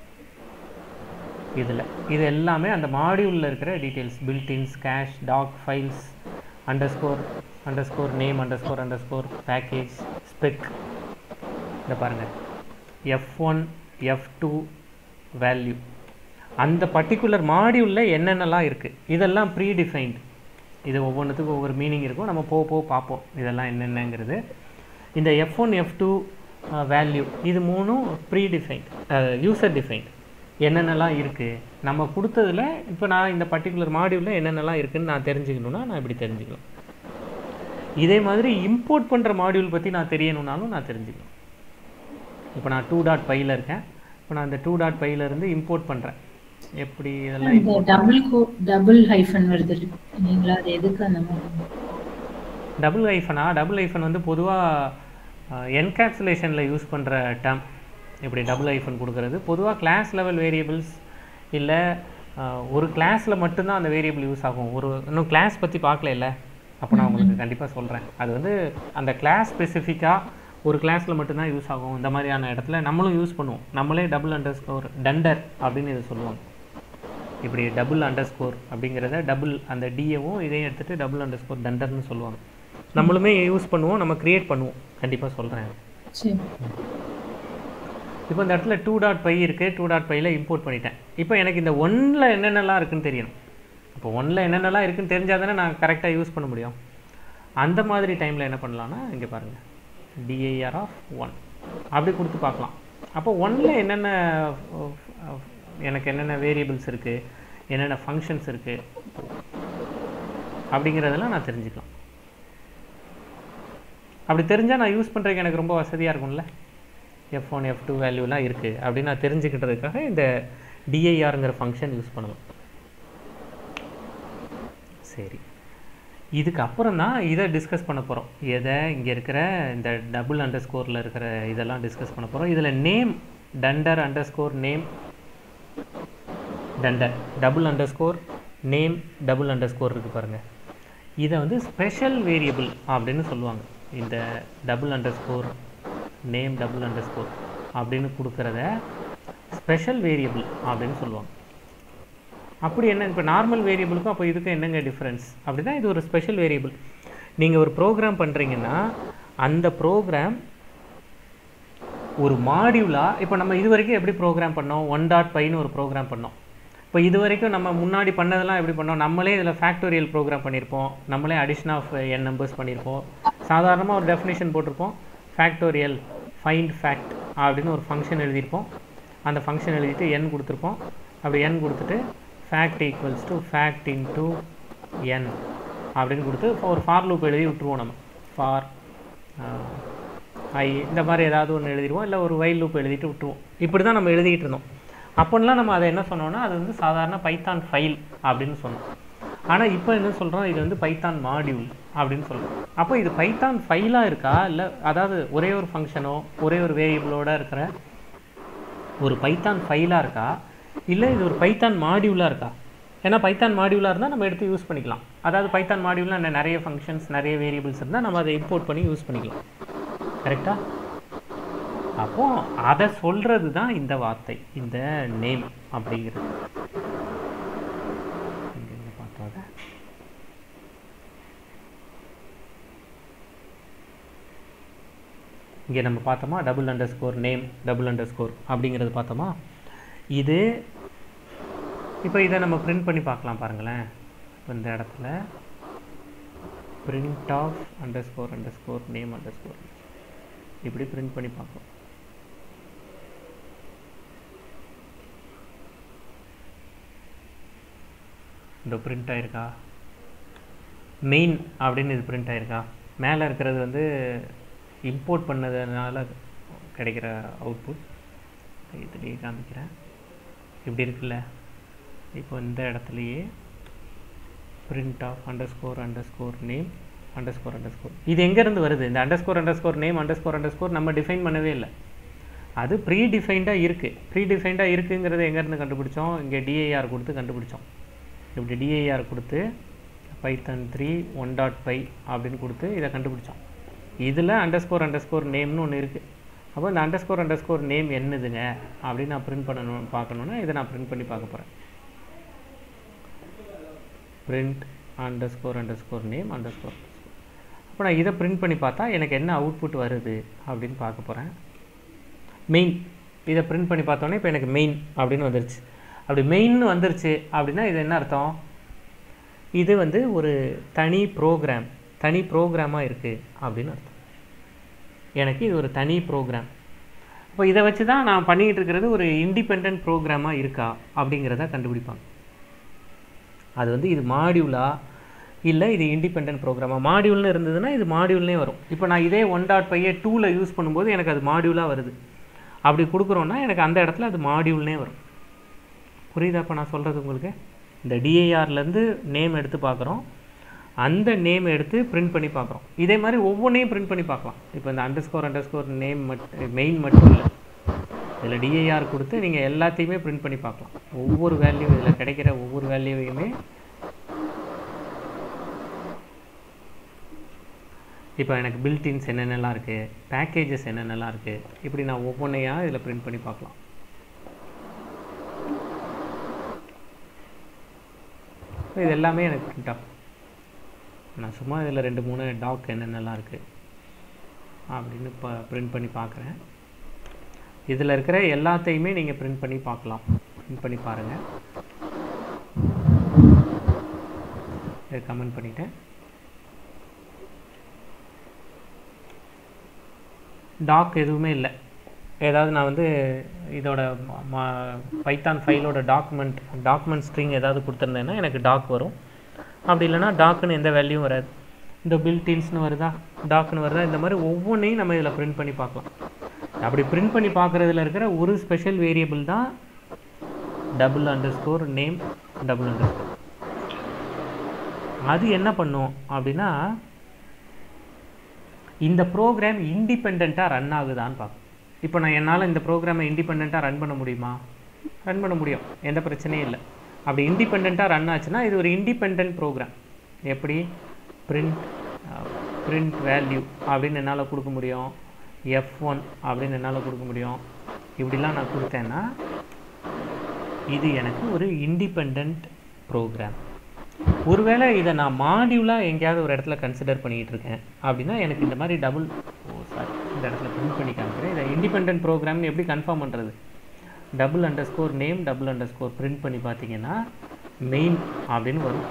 இதில் இது எல்லாமே அந்த மாடியூலில் இருக்கிற details builtins cache doc files under score under score name under score under underscore package spec இந்த பாருங்கள் F one F two value அந்த பர்டிகுலர் மாடியூலில் என்னென்னலாம் இருக்குது இதெல்லாம் ப்ரீ டிஃபைன்ட் இது ஒவ்வொன்றுத்துக்கும் ஒவ்வொரு மீனிங் இருக்கும் நம்ம போக போக பார்ப்போம் இதெல்லாம் என்னென்னங்கிறது இந்த F one F two value இது மூணும் ப்ரீ டிஃபைன்ட் யூசர் டிஃபைன்ட் என்னென்னலாம் இருக்குது நம்ம கொடுத்ததுல இப்போ நான் இந்த பர்டிகுலர் மாடியூலில் என்னென்னலாம் இருக்குன்னு நான் தெரிஞ்சுக்கணுன்னா நான் இப்படி தெரிஞ்சுக்கலாம் இதே மாதிரி இம்போர்ட் பண்ணுற மாடியூல் பற்றி நான் தெரியணும்னாலும் நான் தெரிஞ்சுக்கலாம் இப்போ நான் டூ டாட் பையில் இருக்கேன் இப்போ நான் இந்த டூ டாட் பையில இருந்து இம்போர்ட் பண்ணுறேன் எப்படி இதெல்லாம்
இந்த டபுள் கோ டபுள் ஹைஃபன் வருது இல்லைங்களா அது எதுக்கு அந்த மாதிரி
டபுள் ஐஃபனா டபுள் ஐஃபன் வந்து பொதுவாக என்கேப்சுலேஷனில் யூஸ் பண்ணுற டேர்ம் இப்படி டபுள் ஐஃபன் கொடுக்கறது பொதுவாக கிளாஸ் லெவல் வேரியபிள்ஸ் இல்லை ஒரு கிளாஸில் மட்டும்தான் அந்த வேரியபிள் யூஸ் ஆகும் ஒரு இன்னும் கிளாஸ் பற்றி பார்க்கல இல்லை அப்போ நான் உங்களுக்கு கண்டிப்பாக சொல்கிறேன் அது வந்து அந்த கிளாஸ் ஸ்பெசிஃபிக்காக ஒரு கிளாஸில் மட்டும்தான் யூஸ் ஆகும் இந்த மாதிரியான இடத்துல நம்மளும் யூஸ் பண்ணுவோம் நம்மளே டபுள் அண்டர் ஸ்கோர் டண்டர் அப்படின்னு இதை சொல்லுவாங்க இப்படி டபுள் அண்டர் ஸ்கோர் அப்படிங்கிறத டபுள் அந்த டிஏவும் இதையும் எடுத்துகிட்டு டபுள் அண்டர் ஸ்கோர் டண்டர்னு சொல்லுவாங்க நம்மளுமே யூஸ் பண்ணுவோம் நம்ம கிரியேட் பண்ணுவோம் கண்டிப்பாக சொல்கிறேன்
சரி
இப்போ இந்த இடத்துல டூ டாட் பை இருக்குது டூ டாட் பையில் இம்போர்ட் பண்ணிட்டேன் இப்போ எனக்கு இந்த ஒன்னில் என்னென்னலாம் இருக்குன்னு தெரியணும் இப்போ ஒன்னில் என்னென்னலாம் இருக்குன்னு தெரிஞ்சால் தானே நான் கரெக்டாக யூஸ் பண்ண முடியும் அந்த மாதிரி டைமில் என்ன பண்ணலான்னா இங்கே பாருங்கள் டிஐஆர் ஆஃப் ஒன் அப்படி கொடுத்து பார்க்கலாம் அப்போ ஒன்னில் என்னென்ன அஹ், அஹ், எனக்கு என்னென்ன வேரியபிள்ஸ் இருக்குது என்னென்ன ஃபங்க்ஷன்ஸ் இருக்குது அப்படிங்கிறதெல்லாம் நான் தெரிஞ்சுக்கலாம் அப்படி தெரிஞ்சால் நான் யூஸ் பண்ணுறதுக்கு எனக்கு ரொம்ப வசதியாக இருக்கும்ல எஃப் ஒன் எஃப் டூ வேல்யூலாம் இருக்குது அப்படின்னு நான் தெரிஞ்சுக்கிட்டதுக்காக இந்த டிஐஆருங்கிற ஃபங்க்ஷன் யூஸ் பண்ணலாம் சரி இதுக்கு அப்புறம் தான் இதை டிஸ்கஸ் பண்ண போகிறோம் எதை இங்கே இருக்கிற இந்த டபுள் அண்டர் ஸ்கோரில் இருக்கிற இதெல்லாம் டிஸ்கஸ் பண்ண போகிறோம் இதில் name dunder under score name dunder double under score name double underscore இருக்குது பாருங்கள் இதை வந்து ஸ்பெஷல் வேரியபிள் அப்படின்னு சொல்லுவாங்க இந்த double under score name double underscore அப்படின்னு கொடுக்குறத ஸ்பெஷல் வேரியபிள் அப்படின்னு சொல்லுவாங்க அப்படி என்ன இப்போ நார்மல் வேரியபிளுக்கும் அப்போ இதுக்கும் என்னங்க டிஃப்ரென்ஸ் அப்படின்னா இது ஒரு ஸ்பெஷல் வேரியபிள் நீங்கள் ஒரு ப்ரோக்ராம் பண்ணுறீங்கன்னா அந்த ப்ரோக்ராம் ஒரு மாடியூலாக இப்போ நம்ம இது வரைக்கும் எப்படி ப்ரோக்ராம் பண்ணோம் ஒன் டாட் பைன்னு ஒரு ப்ரோக்ராம் பண்ணோம் இப்போ இது வரைக்கும் நம்ம முன்னாடி பண்ணதெல்லாம் எப்படி பண்ணோம் நம்மளே இதில் ஃபேக்டோரியல் ப்ரோக்ராம் பண்ணியிருப்போம் நம்மளே அடிஷன் ஆஃப் என் நம்பர்ஸ் பண்ணியிருப்போம் சாதாரணமாக ஒரு டெஃபினேஷன் போட்டிருப்போம் ஃபேக்டோரியல் ஃபைண்ட் ஃபேக்ட் அப்படின்னு ஒரு ஃபங்க்ஷன் எழுதியிருப்போம் அந்த ஃபங்க்ஷன் எழுதிட்டு என் கொடுத்துருப்போம் அப்படி என் கொடுத்துட்டு fact equals to fact into n அப்படின்னு கொடுத்து ஒரு ஃபார் லூப் எழுதி விட்டுருவோம் நம்ம ஃபார் ஐ இந்த மாதிரி ஏதாவது ஒன்று எழுதிடுவோம் இல்லை ஒரு வைல் லூப் எழுதிட்டு விட்டுருவோம் இப்படி தான் நம்ம எழுதிக்கிட்டு இருந்தோம் அப்போல்லாம் நம்ம அதை என்ன சொன்னோம்னா அது வந்து சாதாரண பைத்தான் ஃபைல் அப்படின்னு சொன்னோம் ஆனால் இப்போ என்ன சொல்கிறோம் இது வந்து பைத்தான் மாடியூல் அப்படின்னு சொல்கிறோம் அப்போ இது பைத்தான் ஃபைலாக இருக்கா இல்லை அதாவது ஒரே ஒரு ஃபங்க்ஷனோ ஒரே ஒரு வேரியபிளோட இருக்கிற ஒரு பைத்தான் ஃபைலாக இருக்கா இல்லை இது ஒரு பைத்தான் மாடியூலாக இருக்கா ஏன்னா பைத்தான் மாடியூலாக இருந்தால் நம்ம எடுத்து யூஸ் பண்ணிக்கலாம் அதாவது பைத்தான் மாடியூல்னா என்ன நிறைய ஃபங்க்ஷன்ஸ் நிறைய வேரியபிள்ஸ் இருந்தால் நம்ம அதை இம்போர்ட் பண்ணி யூஸ் பண்ணிக்கலாம் கரெக்டாக அப்போ அதை சொல்கிறது தான் இந்த வார்த்தை இந்த நேம் அப்படிங்கிறது இங்க இங்க பார்த்தோம் அதை. இங்கே நம்ம பார்த்தோமா double under score name double underscore அப்படிங்கிறது பார்த்தோமா இது இப்போ இதை நம்ம பிரிண்ட் பண்ணி பார்க்கலாம் பாருங்களேன் இப்போ இந்த இடத்துல print of under score under score name underscore இப்படி பிரிண்ட் பண்ணி பார்ப்போம் இந்த பிரிண்ட் ஆயிருக்கா மெயின் அப்படின்னு இது பிரிண்ட் ஆயிருக்கா மேலே இருக்கிறது வந்து இம்போர்ட் பண்ணதுனால கிடைக்கிற அவுட்புட் இதுலேயே காமிக்கிறேன் இப்படி இருக்குல்ல இப்போ இந்த இடத்துலையே print of under score under score name under score under underscore இது எங்கேருந்து வருது இந்த under score under score name under score under underscore நம்ம டிஃபைன் பண்ணவே இல்லை அது ப்ரீ டிஃபைன்டாக இருக்குது ப்ரீ டிஃபைன்டாக இருக்குங்கிறது எங்கேருந்து கண்டுபிடிச்சோம் இங்கே டிஐஆர் கொடுத்து கண்டுபிடிச்சோம் இப்படி டிஐஆர் கொடுத்து Python three one dot five அப்படின்னு கொடுத்து இதை கண்டுபிடிச்சோம் இதில் அண்டர் ஸ்கோர் அண்டர் ஸ்கோர் நேம்னு ஒன்று இருக்குது அப்போ இந்த under score under score name என்னதுங்க அப்படின்னு நான் பிரிண்ட் பண்ணணும் பார்க்கணுன்னா இதை நான் பிரிண்ட் பண்ணி பார்க்க போகிறேன் print under score under score name underscore அப்போ நான் இதை பிரிண்ட் பண்ணி பார்த்தா எனக்கு என்ன அவுட்புட் வருது அப்படின்னு பார்க்க போகிறேன் மெயின் இதை பிரிண்ட் பண்ணி பார்த்தோன்னே இப்போ எனக்கு மெயின் அப்படின்னு வந்துருச்சு அப்படி மெயின் வந்துருச்சு அப்படின்னா இது என்ன அர்த்தம் இது வந்து ஒரு தனி ப்ரோக்ராம் தனி ப்ரோக்ராமாக இருக்குது அப்படின்னு அர்த்தம் எனக்கு இது ஒரு தனி ப்ரோக்ராம் இப்போ இதை வச்சு தான் நான் பண்ணிக்கிட்டு இருக்கிறது ஒரு இண்டிபெண்ட் ப்ரோக்ராமாக இருக்கா அப்படிங்கிறத கண்டுபிடிப்பாங்க அது வந்து இது மாடியூலா இல்லை இது இண்டிபெண்ட் ப்ரோக்ராமாக மாடியூல்னு இருந்ததுன்னா இது மாடியூல்னே வரும் இப்போ நான் இதே ஒன் டாட் ஃபைவ் டூவில் யூஸ் பண்ணும்போது எனக்கு அது மாடியூலாக வருது அப்படி கொடுக்குறோன்னா எனக்கு அந்த இடத்துல அது மாடியூல்னே வரும் புரியுதா இப்போ நான் சொல்கிறது உங்களுக்கு இந்த டிஏஆர்லேருந்து நேம் எடுத்து பார்க்குறோம் அந்த நேம் எடுத்து பிரிண்ட் பண்ணி பார்க்குறோம் இதே மாதிரி ஒவ்வொன்றையும் பிரிண்ட் பண்ணி பார்க்கலாம் இப்போ இந்த under score under score name மட்டும் மெயின் மட்டும் இல்லை இதில் டிஏஆர் கொடுத்து நீங்கள் எல்லாத்தையுமே பிரிண்ட் பண்ணி பார்க்கலாம் ஒவ்வொரு வேல்யூ இதில் கிடைக்கிற ஒவ்வொரு வேல்யூவையுமே இப்போ எனக்கு பில்டின்ஸ் என்னென்னலாம் இருக்குது பேக்கேஜஸ் என்னென்னலாம் இருக்குது இப்படி நான் ஒவ்வொன்றையா இதில் பிரிண்ட் பண்ணி பார்க்கலாம் இது எல்லாமே எனக்கு பிரிண்ட் ஆகும் நான் சும்மா இதில் ரெண்டு மூணு டாக் என்னென்னலாம் இருக்குது அப்படின்னு இப்போ பிரிண்ட் பண்ணி பார்க்குறேன் இதில் இருக்கிற எல்லாத்தையுமே நீங்கள் பிரிண்ட் பண்ணி பார்க்கலாம் பிரிண்ட் பண்ணி பாருங்கள் இதை கமெண்ட் பண்ணிட்டேன் டாக் எதுவுமே இல்லை ஏதாவது நான் வந்து இதோட பைத்தான் ஃபைலோட டாக்குமெண்ட் டாக்குமெண்ட் ஸ்ட்ரிங் ஏதாவது கொடுத்துருந்தேன்னா எனக்கு டாக் வரும் அப்படி இல்லைன்னா டாக்குன்னு எந்த வேல்யூவும் வராது இந்த பில்டின்ஸ்னு வருதா டாக்குன்னு வருதா இந்த மாதிரி ஒவ்வொன்றையும் நம்ம இதில் பிரிண்ட் பண்ணி பார்க்கலாம் அப்படி பிரிண்ட் பண்ணி பார்க்குறதுல இருக்கிற ஒரு ஸ்பெஷல் வேரியபிள் தான் double under score name double underscore அது என்ன பண்ணும் அப்படின்னா இந்த ப்ரோக்ராம் இண்டிபெண்ட்டாக ரன் ஆகுதான்னு பார்க்கும் இப்போ நான் என்னால் இந்த ப்ரோக்ராமை இண்டிபெண்ட்டாக ரன் பண்ண முடியுமா ரன் பண்ண முடியும் எந்த பிரச்சனையும் இல்லை அப்படி இண்டிபெண்ட்டாக ரன் ஆச்சுன்னா இது ஒரு இண்டிபெண்ட் ப்ரோக்ராம் எப்படி பிரிண்ட் பிரிண்ட் வேல்யூ அப்படின்னு என்னால் கொடுக்க முடியும் எஃப் ஒன் அப்படின்னு என்னால் கொடுக்க முடியும் இப்படிலாம் நான் கொடுத்தேன்னா இது எனக்கு ஒரு இண்டிபெண்ட் ப்ரோக்ராம் ஒருவேளை இதை நான் மாடியூலாக எங்கேயாவது ஒரு இடத்துல கன்சிடர் பண்ணிகிட்டு இருக்கேன் அப்படின்னா எனக்கு இந்த மாதிரி டபுள் ஓ சாரி இந்த இடத்துல பிரிண்ட் பண்ணி காமிக்கிறேன் இதை இண்டிபெண்ட் ப்ரோக்ராம்னு எப்படி கன்ஃபார்ம் பண்ணுறது double under score name double underscore print பண்ணி பார்த்தீங்கன்னா மெயின் அப்படின்னு வரும்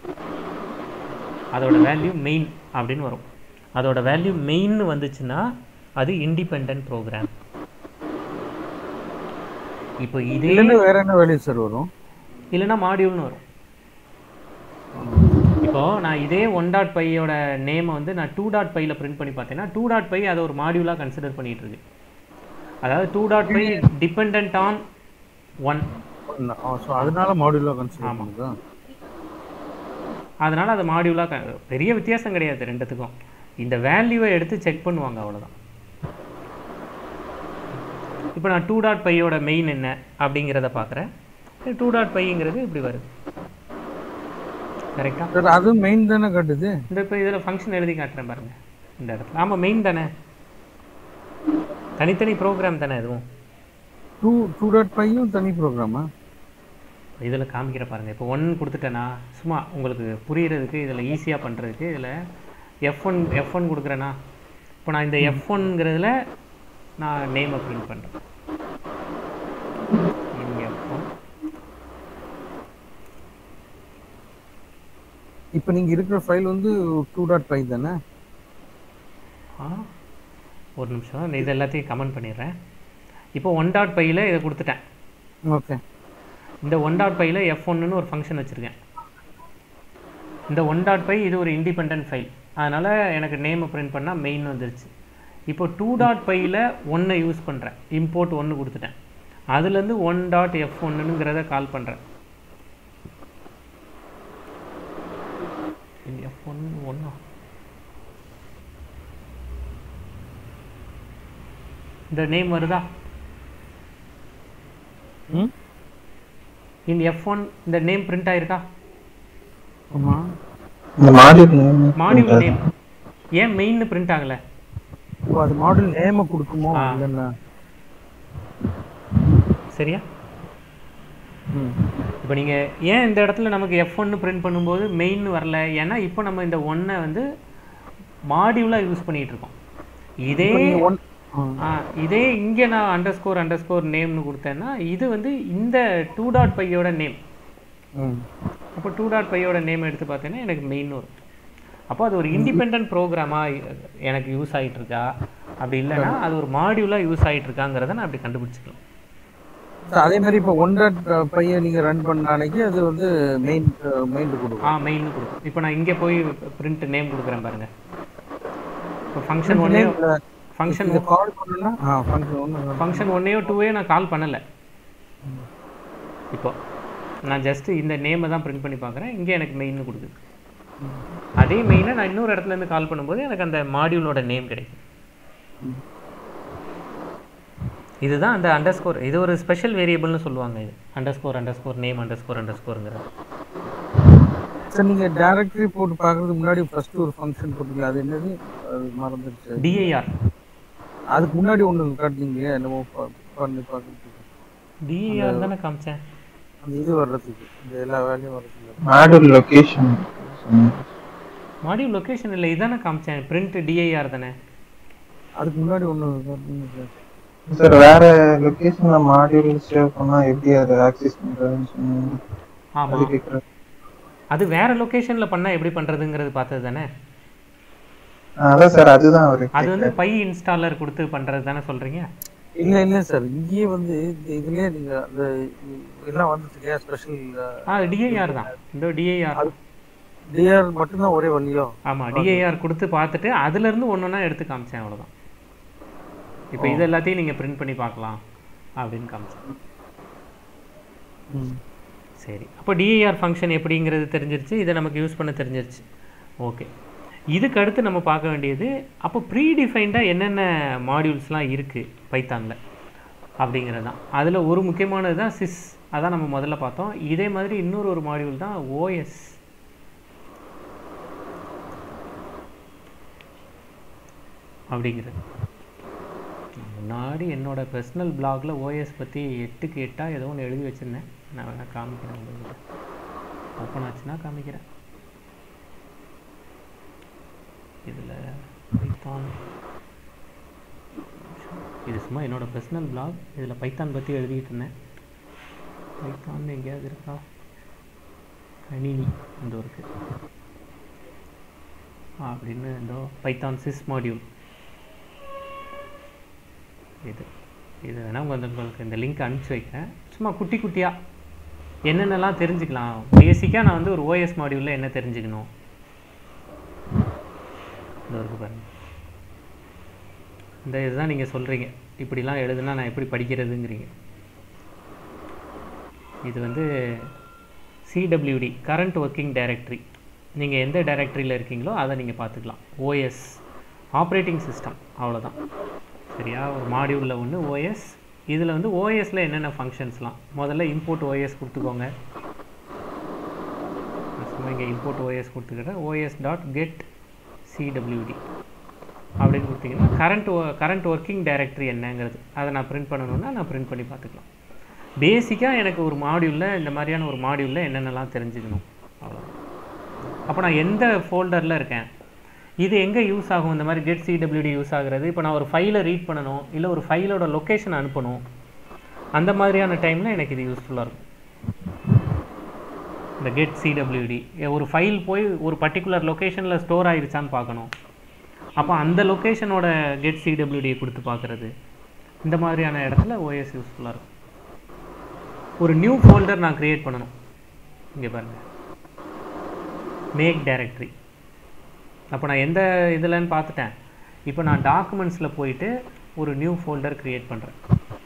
அதோட வேல்யூ மெயின் அப்படின்னு வரும் அதோட வேல்யூ மெயின்னு வந்துச்சுன்னா அது இண்டிபெண்ட் ப்ரோக்ராம் இப்போ இதே
இல்லைன்னா வேற என்ன வேல்யூ சார் வரும்
இல்லைன்னா மாடியூல்னு வரும் இப்போ நான் இதே ஒன் டாட் பையோட நேமை வந்து நான் டூ டாட் பையில் பிரிண்ட் பண்ணி பார்த்தேன்னா டூ டாட் பை அதை ஒரு மாடியூலாக கன்சிடர் பண்ணிட்டு இருக்கு அதாவது two dot py depend on one
so அதனால மாடியூலாக கன்சிடர் பண்ணுதா
அதனால் அது மாடியூலாக பெரிய வித்தியாசம் கிடையாது ரெண்டுத்துக்கும் இந்த வேல்யூவை எடுத்து செக் பண்ணுவாங்க அவ்வளவுதான் இப்போ நான் டூ டாட் பையோட மெயின் என்ன அப்படிங்கிறத பார்க்குறேன் டூ டாட் பைங்கிறது இப்படி வருது கரெக்டாக
சார் அதுவும் மெயின் தானே காட்டுது
இந்த இப்போ இதில் ஃபங்க்ஷன் எழுதி காட்டுறேன் பாருங்க இந்த இடத்துல ஆமாம் மெயின் தானே தனித்தனி ப்ரோக்ராம் தானே எதுவும்
டூ டூ டாட் ஃபைவும் தனி ப்ரோக்ராமா
இதில் காமிக்கிற பாருங்க இப்போ ஒன் கொடுத்துட்டேன்னா சும்மா உங்களுக்கு புரியறதுக்கு இதில் ஈஸியாக பண்ணுறதுக்கு இதில் எஃப் ஒன் எஃப் ஒன் கொடுக்குறேன்னா இப்போ நான் இந்த எஃப் ஒன்ங்கிறதுல நான் நேமை பிரிண்ட் பண்ணுறேன் எஃப் ஒன்
இப்போ நீங்க இருக்கிற ஃபைல் வந்து டூ டாட் ஃபைவ் தானே
ஆ ஒரு நிமிஷம் நான் இது எல்லாத்தையும் கமெண்ட் பண்ணிடுறேன் இப்போ ஒன் டாட் பையில் இதை கொடுத்துட்டேன்
ஓகே
இந்த ஒன் டாட் பையில் எஃப் ஒன்னுன்னு ஒரு ஃபங்க்ஷன் வச்சுருக்கேன் இந்த ஒன் டாட் பை இது ஒரு இண்டிபெண்ட் ஃபைல் அதனால் எனக்கு நேமை பிரிண்ட் பண்ணால் மெயின் வந்துருச்சு இப்போ டூ டாட் பையில் ஒன்றை யூஸ் பண்ணுறேன் இம்போர்ட் ஒன்று கொடுத்துட்டேன் அதுலேருந்து ஒன் டாட் எஃப் ஒன்னுங்கிறத கால் பண்ணுறேன் எஃப் ஒன்று ஒன்றா இந்த நேம் வருதா
ம்
இந்த எஃப் ஒன் இந்த நேம் பிரிண்ட் ஆயிருக்கா
ஆமா
இந்த மாடியூல் நேம்
மாடியூல் நேம் ஏன் மெயின்னு பிரிண்ட் ஆகலை
இப்போ அது மாடல் நேமை கொடுக்குமோ
ஆ.
இல்லைன்னா
சரியா
ம்
இப்போ நீங்கள் ஏன் இந்த இடத்துல நமக்கு எஃப் ஒன்று பிரிண்ட் பண்ணும்போது மெயின் வரல ஏன்னா இப்போ நம்ம இந்த ஒன்றை வந்து மாடியூலாக யூஸ் பண்ணிட்டு இருக்கோம் இதே
இப்போ நீங்க ஒன் ஆ.
ஆ, இதே இங்கே நான் அண்டர் ஸ்கோர் அண்டர் ஸ்கோர் நேம்னு கொடுத்தேன்னா இது வந்து இந்த டூ டாட் பையோட நேம்
ம்
அப்போ டூ டாட் பையோட நேம் எடுத்து பார்த்தீங்கன்னா எனக்கு மெயின் வரும் அப்போ அது ஒரு இண்டிபெண்ட் ப்ரோக்ராமாக எனக்கு யூஸ் ஆகிட்டு இருக்கா அப்படி இல்லைன்னா அது ஒரு மாடியூலாக யூஸ் ஆகிட்டு இருக்காங்கிறத நான் அப்படி கண்டுபிடிச்சிக்கலாம்
So, அதே மாதிரி இப்போ ஒன் டாட் பையன் நீங்க ரன் பண்ண அன்னைக்கு அது வந்து மெயின் மெயின் கொடுக்கும்
ஆ மெயின் கொடுக்கும் இப்போ நான் இங்கே போய் பிரிண்ட் நேம் கொடுக்குறேன் பாருங்க இப்போ ஃபங்க்ஷன் ஒன்னே ஃபங்க்ஷன்
இதை கால் பண்ணா ஆ ஃபங்க்ஷன் ஒன்று
ஃபங்க்ஷன் ஒன்னையோ டூவையோ நான் கால் பண்ணலை இப்போ நான் ஜஸ்ட் இந்த நேமை தான் பிரிண்ட் பண்ணி பார்க்குறேன் இங்கே எனக்கு மெயின்னு கொடுக்குது அதே மெயினை நான் இன்னொரு இடத்துல இருந்து கால் பண்ணும்போது எனக்கு அந்த மாடியூலோட நேம் கிடைக்கும் இதுதான் அந்த அண்டர் ஸ்கோர் இது ஒரு ஸ்பெஷல் வேரியபிள்னு சொல்லுவாங்க இது under score under score name under score அண்டர் ஸ்கோருங்கிறது
சார் நீங்க டைரக்டரி போட்டு பார்க்கறதுக்கு முன்னாடி ஃபர்ஸ்ட் ஒரு ஃபங்க்ஷன் போட்டீங்க அது என்னது அது மறந்துடுச்சு
டிஐஆர்
அதுக்கு முன்னாடி ஒன்று காட்டினீங்க என்னமோ ப- பண்ணி பார்க்கறதுக்கு
டிஐஆர் தானே காமிச்சேன்
அந்த இது வர்றதுக்கு இந்த எல்லா வேலையும் வர்றதுக்கு
மாடியூல் லொகேஷன்
மாடியூல் லொகேஷன் இல்லை இதானே காமிச்சேன் பிரிண்ட் டிஐஆர் தானே
அதுக்கு முன்னாடி ஒன்று காட்டினீங்க சார்
சார் வேற லொகேஷன்ல மாடியூல் சேவ் பண்ணா எப்படி அதை ஆக்சஸ் பண்றதுன்னு சொன்னீங்க அது
ஆமாம்
கேக்குறேன்
அது வேற லொகேஷனில் பண்ணால் எப்படி பண்ணுறதுங்கிறது பார்த்தது தானே
அதான் சார் அதுதான் அவரு
அது வந்து பை இன்ஸ்டாலர் கொடுத்து பண்ணுறது தானே சொல்கிறீங்க
இல்ல இல்ல சார் இங்கேயே வந்து இந்த இதுலயே நீங்க அந்த எல்லாம் வந்துச்சு இல்லையா ஸ்பெஷல்
ஆ டிஐஆர் தான் இந்த டிஐஆர்
டிஆர் மட்டும்தான் ஒரே வழியோ
ஆமாம் டிஐஆர் கொடுத்து பார்த்துட்டு அதுலேருந்து ஒன்று ஒன்றா எடுத்து காமிச்சேன் அவ்வளோதான் இப்போ இது எல்லாத்தையும் நீங்கள் பிரிண்ட் பண்ணி பார்க்கலாம் அப்படின்னு காமிச்சேன்
ம்.
சரி அப்போ டிஐஆர் ஃபங்க்ஷன் எப்படிங்கிறது தெரிஞ்சிருச்சு இதை நமக்கு யூஸ் பண்ண தெரிஞ்சிருச்சு ஓகே இதுக்கு அடுத்து நம்ம பார்க்க வேண்டியது அப்போ ப்ரீடிஃபைண்டாக என்னென்ன மாடியூல்ஸ்லாம் இருக்குது பைத்தானில் அப்படிங்கிறது தான் அதில் ஒரு முக்கியமானது தான் சிஸ் அதான் நம்ம முதல்ல பார்த்தோம் இதே மாதிரி இன்னொரு ஒரு மாடியூல் தான் ஓஎஸ் அப்படிங்கிறது முன்னாடி என்னோட பர்சனல் பிளாக்ல ஓஎஸ் பற்றி எட்டுக்கு எட்டாக ஏதோ ஒன்று எழுதி வச்சுருந்தேன் நான் வேணால் காமிக்கிறேன் உங்களுக்கு ஓப்பன் ஆச்சுன்னா காமிக்கிறேன் இதில் பைத்தான் இது சும்மா என்னோட பர்சனல் பிளாக் இதில் பைத்தான் பற்றி எழுதிட்டு இருந்தேன் பைத்தான் எங்கேயாவது இருக்கா கணினி இந்த இருக்கு அப்படின்னு இதோ பைத்தான் சிஸ் மாடியூல் இது இது வேணால் உங்களுக்கு உங்களுக்கு இந்த லிங்க் அனுப்பிச்சி வைக்கிறேன் சும்மா குட்டி குட்டியாக என்னென்னலாம் தெரிஞ்சுக்கலாம் பேசிக்காக நான் வந்து ஒரு ஓஎஸ் மாடியூலில் என்ன தெரிஞ்சுக்கணும் இந்த இருக்கு பாருங்க இந்த இதுதான் நீங்கள் சொல்கிறீங்க இப்படிலாம் எழுதுனா நான் எப்படி படிக்கிறதுங்கிறீங்க இது வந்து சிடபிள்யூடி கரண்ட் ஒர்க்கிங் டைரக்டரி நீங்கள் எந்த டைரக்டரியில் இருக்கீங்களோ அதை நீங்கள் பார்த்துக்கலாம் ஓஎஸ் ஆப்ரேட்டிங் சிஸ்டம் அவ்வளோதான் சரியா ஒரு மாடியூலில் ஒன்று ஓஎஸ் இதில் வந்து ஓஎஸில் என்னென்ன ஃபங்க்ஷன்ஸ்லாம் முதல்ல இம்போர்ட் ஓஎஸ் கொடுத்துக்கோங்க நான் சும்மா இங்கே இம்போர்ட் ஓஎஸ் கொடுத்துக்கிறேன் ஓஎஸ் டாட் கெட் சிடபிள்யூடி அப்படின்னு கொடுத்தீங்கன்னா கரண்ட் கரண்ட் ஒர்க்கிங் டைரக்டரி என்னங்கிறது அதை நான் பிரிண்ட் பண்ணணும்னா நான் பிரிண்ட் பண்ணி பார்த்துக்கலாம் பேசிக்காக எனக்கு ஒரு மாடியூலில் இந்த மாதிரியான ஒரு மாடியூலில் என்னென்னலாம் தெரிஞ்சுக்கணும் அவ்வளோதான் அப்போ நான் எந்த ஃபோல்டரில் இருக்கேன் இது எங்கே யூஸ் ஆகும் இந்த மாதிரி கெட் சிடபிள்யூடி யூஸ் ஆகுறது இப்போ நான் ஒரு ஃபைலை ரீட் பண்ணணும் இல்லை ஒரு ஃபைலோட லொக்கேஷன் அனுப்பணும் அந்த மாதிரியான டைமில் எனக்கு இது யூஸ்ஃபுல்லாக இருக்கும் இந்த கெட் சிடபிள்யூடி ஒரு ஃபைல் போய் ஒரு பர்டிகுலர் லொக்கேஷனில் ஸ்டோர் ஆயிருச்சான்னு பார்க்கணும் அப்போ அந்த லொக்கேஷனோட கெட் சிடபிள்யூடியை கொடுத்து பார்க்குறது இந்த மாதிரியான இடத்துல ஓஎஸ் யூஸ்ஃபுல்லாக இருக்கும் ஒரு நியூ ஃபோல்டர் நான் க்ரியேட் பண்ணணும் இங்கே பாருங்கள் மேக் டைரக்டரி அப்போ நான் எந்த இதுலன்னு பார்த்துட்டேன் இப்போ நான் டாக்குமெண்ட்ஸில் போயிட்டு ஒரு நியூ ஃபோல்டர் க்ரியேட் பண்ணுறேன்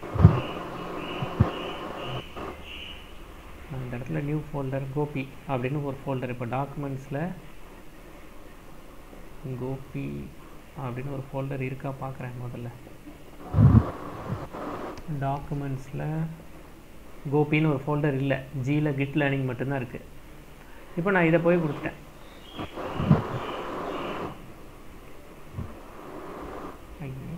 இந்த இடத்துல நியூ ஃபோல்டர் கோபி அப்படின்னு ஒரு ஃபோல்டர் இப்போ டாக்குமெண்ட்ஸில் கோபி அப்படின்னு ஒரு ஃபோல்டர் இருக்கா பார்க்குறேன் முதல்ல டாக்குமெண்ட்ஸில் கோபின்னு ஒரு ஃபோல்டர் இல்லை ஜியில் கிட் லேர்னிங் மட்டும்தான் இருக்குது இப்போ நான் இதை போய் கொடுத்துட்டேன் ஐயோ.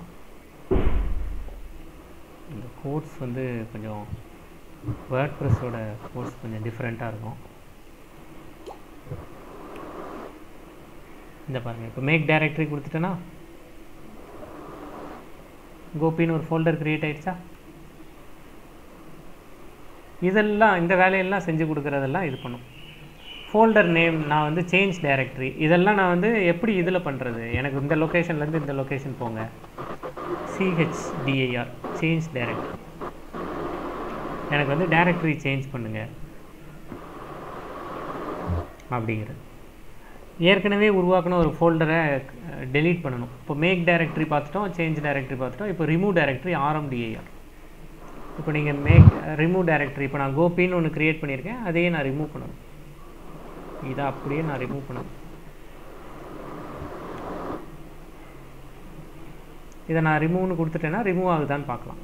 இந்த கோட்ஸ் வந்து கொஞ்சம் வேர்ட் ப்ரெஸ்ஸோட கோட்ஸ் கொஞ்சம் டிஃப்ரெண்ட்டாக இருக்கும் இந்த பாருங்கள் இப்போ மேக் டைரக்டரி கொடுத்துட்டேன்னா கோபின்னு ஒரு ஃபோல்டர் க்ரியேட் ஆயிடுச்சா இதெல்லாம் இந்த வேலையெல்லாம் செஞ்சு கொடுக்குறதெல்லாம் இது பண்ணும் ஃபோல்டர் நேம் நான் வந்து சேஞ்ச் டைரக்டரி இதெல்லாம் நான் வந்து எப்படி இதில் பண்ணுறது எனக்கு இந்த லொக்கேஷன்லேருந்து இந்த லொக்கேஷன் போங்க சிஹெச்டிஐஆர் சேஞ்ச் டைரக்டரி எனக்கு வந்து டைரக்டரி சேஞ்ச் பண்ணுங்க அப்படிங்கிறது ஏற்கனவே உருவாக்கின ஒரு ஃபோல்டரை டெலீட் பண்ணணும் இப்போ மேக் டைரக்டரி பார்த்துட்டோம் சேஞ்ச் டைரக்டரி பார்த்துட்டோம் இப்போ ரிமூவ் டைரக்டரி ஆர்எம்டிஐஆர் இப்போ நீங்கள் மேக் ரிமூவ் டைரக்டரி இப்போ நான் கோபின்னு ஒன்று க்ரியேட் பண்ணியிருக்கேன் அதையே நான் ரிமூவ் பண்ணணும் இதை அப்படியே நான் ரிமூவ் பண்ணணும் இதை நான் ரிமூவ்னு கொடுத்துட்டேன்னா ரிமூவ் ஆகுதான்னு பார்க்கலாம்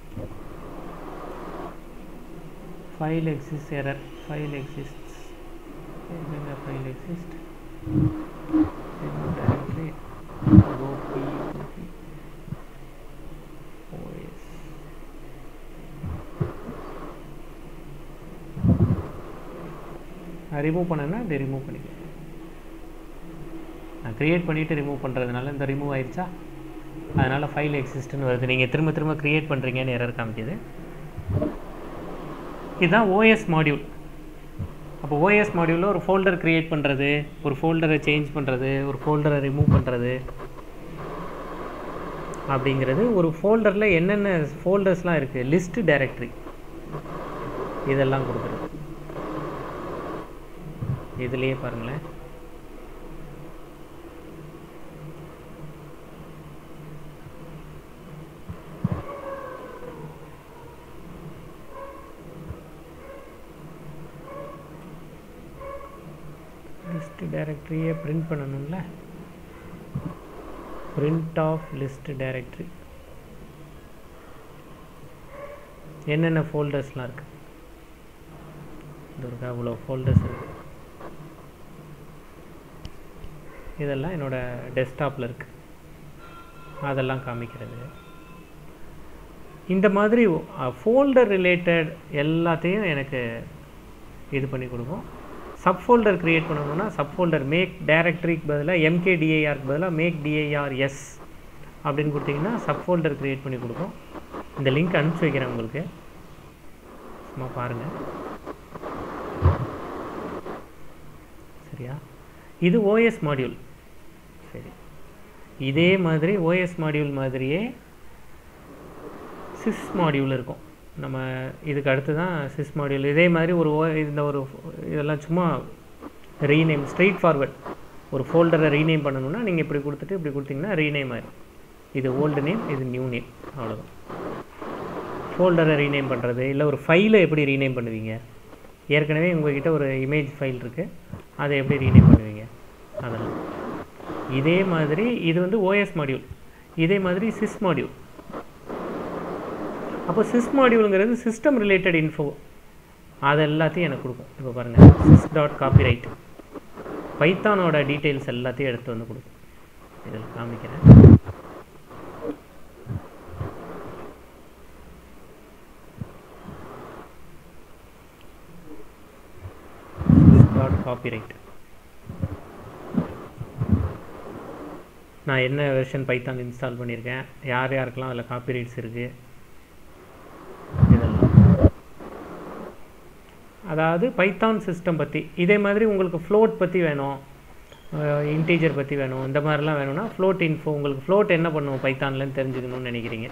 file exist error file exist எங்கெங்க file exist directory copy copy OS நான் ரிமூவ் பண்ணேன்னா இதை ரிமூவ் பண்ணிக்கிறேன் நான் க்ரியேட் பண்ணிவிட்டு ரிமூவ் பண்ணுறதுனால இந்த ரிமூவ் ஆயிடுச்சா அதனால் ஃபைல் எக்ஸிஸ்ட்னு வருது நீங்கள் திரும்ப திரும்ப க்ரியேட் பண்ணுறீங்கன்னு எரர் காமிக்குது இதுதான் ஓஎஸ் மாடியூல் அப்போ ஓஎஸ் மாடியூலில் ஒரு ஃபோல்டர் க்ரியேட் பண்ணுறது ஒரு ஃபோல்டரை சேஞ்ச் பண்ணுறது ஒரு ஃபோல்டரை ரிமூவ் பண்ணுறது அப்படிங்கிறது ஒரு ஃபோல்டரில் என்னென்ன ஃபோல்டர்ஸ்லாம் இருக்குது லிஸ்ட் டைரக்டரி இதெல்லாம் கொடுக்குறது இதுலேயே பாருங்களேன் லிஸ்ட் டைரக்டரியை பிரிண்ட் பண்ணணும்ல பிரிண்ட் ஆஃப் லிஸ்ட் டைரக்டரி என்னென்ன ஃபோல்டர்ஸ்லாம் இருக்குது இது இருக்கா அவ்வளோ ஃபோல்டர்ஸ் இருக்குது இதெல்லாம் என்னோடய டெஸ்க்டாப்பில் இருக்குது அதெல்லாம் காமிக்கிறது இந்த மாதிரி ஃபோல்டர் ரிலேட்டட் எல்லாத்தையும் எனக்கு இது பண்ணி கொடுக்கும் சப் ஃபோல்டர் க்ரியேட் பண்ணணும்னா சப் ஃபோல்டர் மேக் டைரக்டரிக்கு பதிலாக எம்கேடிஐஆருக்கு பதிலாக மேக் டிஐஆர் எஸ் அப்படின்னு கொடுத்தீங்கன்னா சப் ஃபோல்டர் க்ரியேட் பண்ணி கொடுக்கும் இந்த லிங்க் அனுப்பிச்சி வைக்கிறேன் உங்களுக்கு சும்மா பாருங்கள் சரியா இது ஓஎஸ் மாடியூல் சரி இதே மாதிரி ஓஎஸ் மாடியூல் மாதிரியே சிஸ் மாடியூல் இருக்கும் நம்ம இதுக்கு அடுத்து தான் சிஸ் மாடியூல் இதே மாதிரி ஒரு ஓ இந்த ஒரு இதெல்லாம் சும்மா ரீநேம் ஸ்ட்ரெயிட் ஃபார்வர்ட் ஒரு ஃபோல்டரை ரீநேம் பண்ணணும்னா நீங்கள் இப்படி கொடுத்துட்டு இப்படி கொடுத்தீங்கன்னா ரீநேம் ஆயிடும் இது ஓல்டு நேம் இது நியூ நேம் அவ்வளோதான் ஃபோல்டரை ரீநேம் பண்ணுறது இல்லை ஒரு ஃபைலை எப்படி ரீநேம் பண்ணுவீங்க ஏற்கனவே உங்ககிட்ட ஒரு இமேஜ் ஃபைல் இருக்குது அதை எப்படி ரீநேம் பண்ணுவீங்க அதெல்லாம் இதே மாதிரி இது வந்து ஓஎஸ் மாடியூல் இதே மாதிரி சிஸ் மாடியூல் அப்போ சிஸ் மாடியூலுங்கிறது சிஸ்டம் ரிலேட்டட் இன்ஃபோ அது எல்லாத்தையும் எனக்கு கொடுக்கும் இப்போ பாருங்கள் சிஸ் டாட் காப்பிரைட் பைத்தானோட டீட்டெயில்ஸ் எல்லாத்தையும் எடுத்து வந்து கொடுக்கும் இதில் காமிக்கிறேன் டாட் காப்பிரைட் நான் என்ன வெர்ஷன் பைத்தான் இன்ஸ்டால் பண்ணியிருக்கேன் யார் யாருக்கெல்லாம் அதில் காப்பிரைட்ஸ் இருக்குது இதெல்லாம் அதாவது பைத்தான் சிஸ்டம் பற்றி இதே மாதிரி உங்களுக்கு ஃப்ளோட் பற்றி வேணும் இன்டீஜர் பற்றி வேணும் இந்த மாதிரிலாம் வேணும்னா ஃப்ளோட் இன்ஃபோ உங்களுக்கு ஃப்ளோட் என்ன பண்ணுவோம் பைத்தான்லன்னு தெரிஞ்சுக்கணும்னு நினைக்கிறீங்க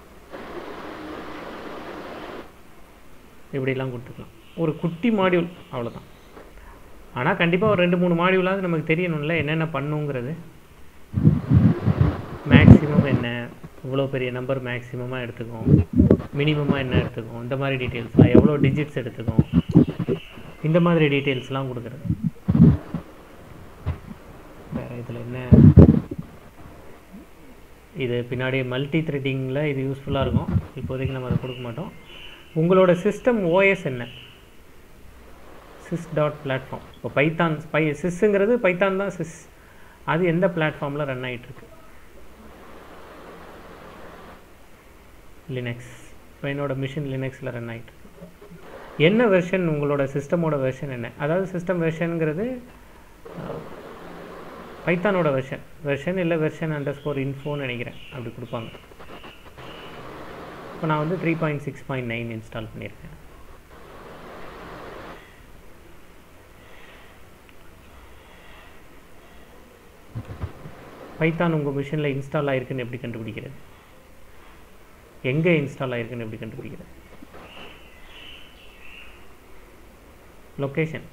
இப்படிலாம் கொடுத்துக்கலாம் ஒரு குட்டி மாடியூல் அவ்வளோதான் ஆனால் கண்டிப்பாக ஒரு ரெண்டு மூணு மாடியூலாவது நமக்கு தெரியணும்ல என்னென்ன பண்ணுங்கிறது மேக்ஸிமம் என்ன இவ்வளோ பெரிய நம்பர் மேக்ஸிமமாக எடுத்துக்கும் மினிமமாக என்ன எடுத்துக்கும் இந்த மாதிரி டீட்டெயில்ஸ்லாம் எவ்வளோ டிஜிட்ஸ் எடுத்துக்கும் இந்த மாதிரி டீட்டெயில்ஸ்லாம் கொடுக்குறது வேறு இதில் என்ன இது பின்னாடி மல்டி த்ரெட்டிங்கில் இது யூஸ்ஃபுல்லாக இருக்கும் இப்போதைக்கு நம்ம அதை கொடுக்க மாட்டோம் உங்களோட சிஸ்டம் ஓஎஸ் என்ன சிஸ் டாட் பிளாட்ஃபார்ம் இப்போ பைத்தான் பை சிஸ்ஸுங்கிறது பைத்தான் தான் சிஸ் அது எந்த பிளாட்ஃபார்மில் ரன் ஆகிட்டுருக்கு லினக்ஸ் இப்போ என்னோட மிஷின் லினக்ஸில் ரன் ஆகிட்டு என்ன வெர்ஷன் உங்களோட சிஸ்டமோட வெர்ஷன் என்ன அதாவது சிஸ்டம் வெர்ஷனுங்கிறது பைத்தானோட வெர்ஷன் வெர்ஷன் இல்லை வெர்ஷன் அண்டர் ஸ்கோர் இன்ஃபோன்னு நினைக்கிறேன் அப்படி கொடுப்பாங்க இப்போ நான் வந்து three point six point nine install பண்ணியிருக்கேன் பைத்தான் உங்கள் மிஷினில் இன்ஸ்டால் ஆயிருக்குன்னு எப்படி கண்டுபிடிக்கிறது எங்கே இன்ஸ்டால் ஆயிருக்குன்னு எப்படி கண்டுபிடிக்கிறது லொக்கேஷன்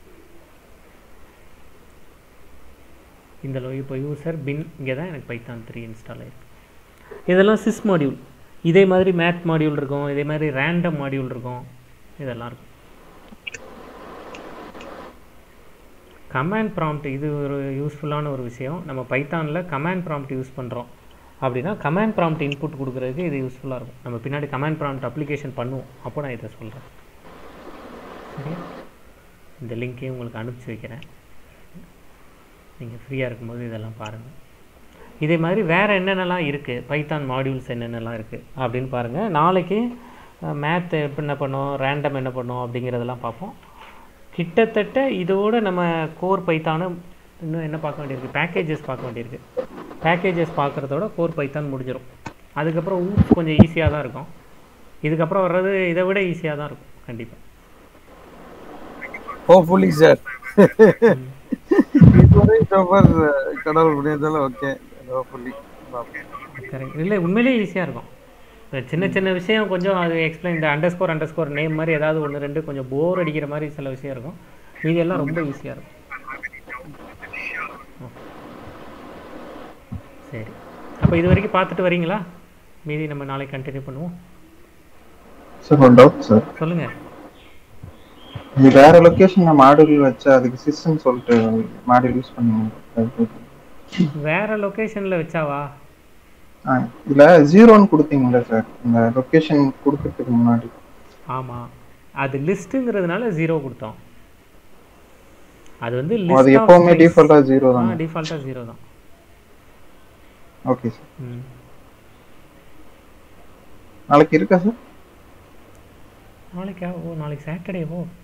இந்த லோ இப்போ யூசர் பின் இங்கே தான் எனக்கு பைத்தான் த்ரீ இன்ஸ்டால் ஆயிருக்கு இதெல்லாம் சிஸ் மாடியூல் இதே மாதிரி மேத் மாடியூல் இருக்கும் இதே மாதிரி ரேண்டம் மாடியூல் இருக்கும் இதெல்லாம் இருக்கும் கமாண்ட் ப்ராம்ப்ட் இது ஒரு யூஸ்ஃபுல்லான ஒரு விஷயம் நம்ம பைத்தானில் கமாண்ட் ப்ராம்ப்ட் யூஸ் பண்ணுறோம் அப்படின்னா கமாண்ட் ப்ராம்ப்ட் இன்புட் கொடுக்குறதுக்கு இது யூஸ்ஃபுல்லாக இருக்கும் நம்ம பின்னாடி கமாண்ட் ப்ராம்ப்ட் அப்ளிகேஷன் பண்ணுவோம் அப்போ நான் இதை சொல்கிறேன் சரியா இந்த லிங்க்கையும் உங்களுக்கு அனுப்பிச்சி வைக்கிறேன் நீங்கள் ஃப்ரீயாக இருக்கும்போது இதெல்லாம் பாருங்கள் இதே மாதிரி வேறு என்னென்னலாம் இருக்குது பைத்தான் மாடியூல்ஸ் என்னென்னலாம் இருக்குது அப்படின்னு பாருங்கள் நாளைக்கு மேத் என்ன பண்ணோம் ரேண்டம் என்ன பண்ணோம் அப்படிங்கிறதெல்லாம் பார்ப்போம் கிட்டத்தட்ட இதோட நம்ம கோர் பைத்தானு இன்னும் என்ன பார்க்க வேண்டியிருக்கு பேக்கேஜஸ் பார்க்க வேண்டியிருக்கு பேக்கேஜஸ் பார்க்குறதோட கோர் பைத்தான் முடிஞ்சிடும் அதுக்கப்புறம் ஊப்ஸ் கொஞ்சம் ஈஸியாக தான் இருக்கும் இதுக்கப்புறம் வர்றது இதை விட ஈஸியாக தான் இருக்கும் கண்டிப்பாக
ஹோப்ஃபுல்லி சார் இதுவரை சோபர் கடவுள் புரியுதாலும் ஓகே ஹோப்ஃபுல்லி
கரெக்ட் இல்லை உண்மையிலேயே ஈஸியாக இருக்கும் இந்த சின்ன சின்ன விஷயம் கொஞ்சம் அது எக்ஸ்பிளைன் இந்த under score under score name மாதிரி ஏதாவது ஒன்று ரெண்டு கொஞ்சம் போர் அடிக்கிற மாதிரி சில விஷயம் இருக்கும் மீதி எல்லாம் ரொம்ப ஈஸியாக இருக்கும் சரி அப்போ இது வரைக்கும் பார்த்துட்டு வரீங்களா மீதி நம்ம நாளைக்கு கண்டினியூ பண்ணுவோம்
சார் ஒரு டவுட் சார்
சொல்லுங்கள்
இது வேற லொகேஷன்ல மாடியூல் வச்சு அதுக்கு சிஸ்டம் சொல்லிட்டு மாடியூல் யூஸ் பண்ணுங்க
வேற லொக்கேஷனில் வச்சாவா
ஆ, இதுல ஜீரோன்னு கொடுத்தீங்கல்ல சார் இந்த லொகேஷன் கொடுக்கறதுக்கு முன்னாடி
ஆமாம் அது லிஸ்ட்டுங்கிறதுனால ஜீரோ கொடுத்தோம் அது வந்து
அது
லிஸ்ட்
எப்பவுமே டிஃபால்ட்டா ஜீரோ
ஆ
தான்
டிஃபால்ட்டாக ஜீரோ தான்
ஓகே சார்
ம்
நாளைக்கு இருக்கா சார்
நாளைக்கா ஓ நாளைக்கு சாட்டர்டே ஓ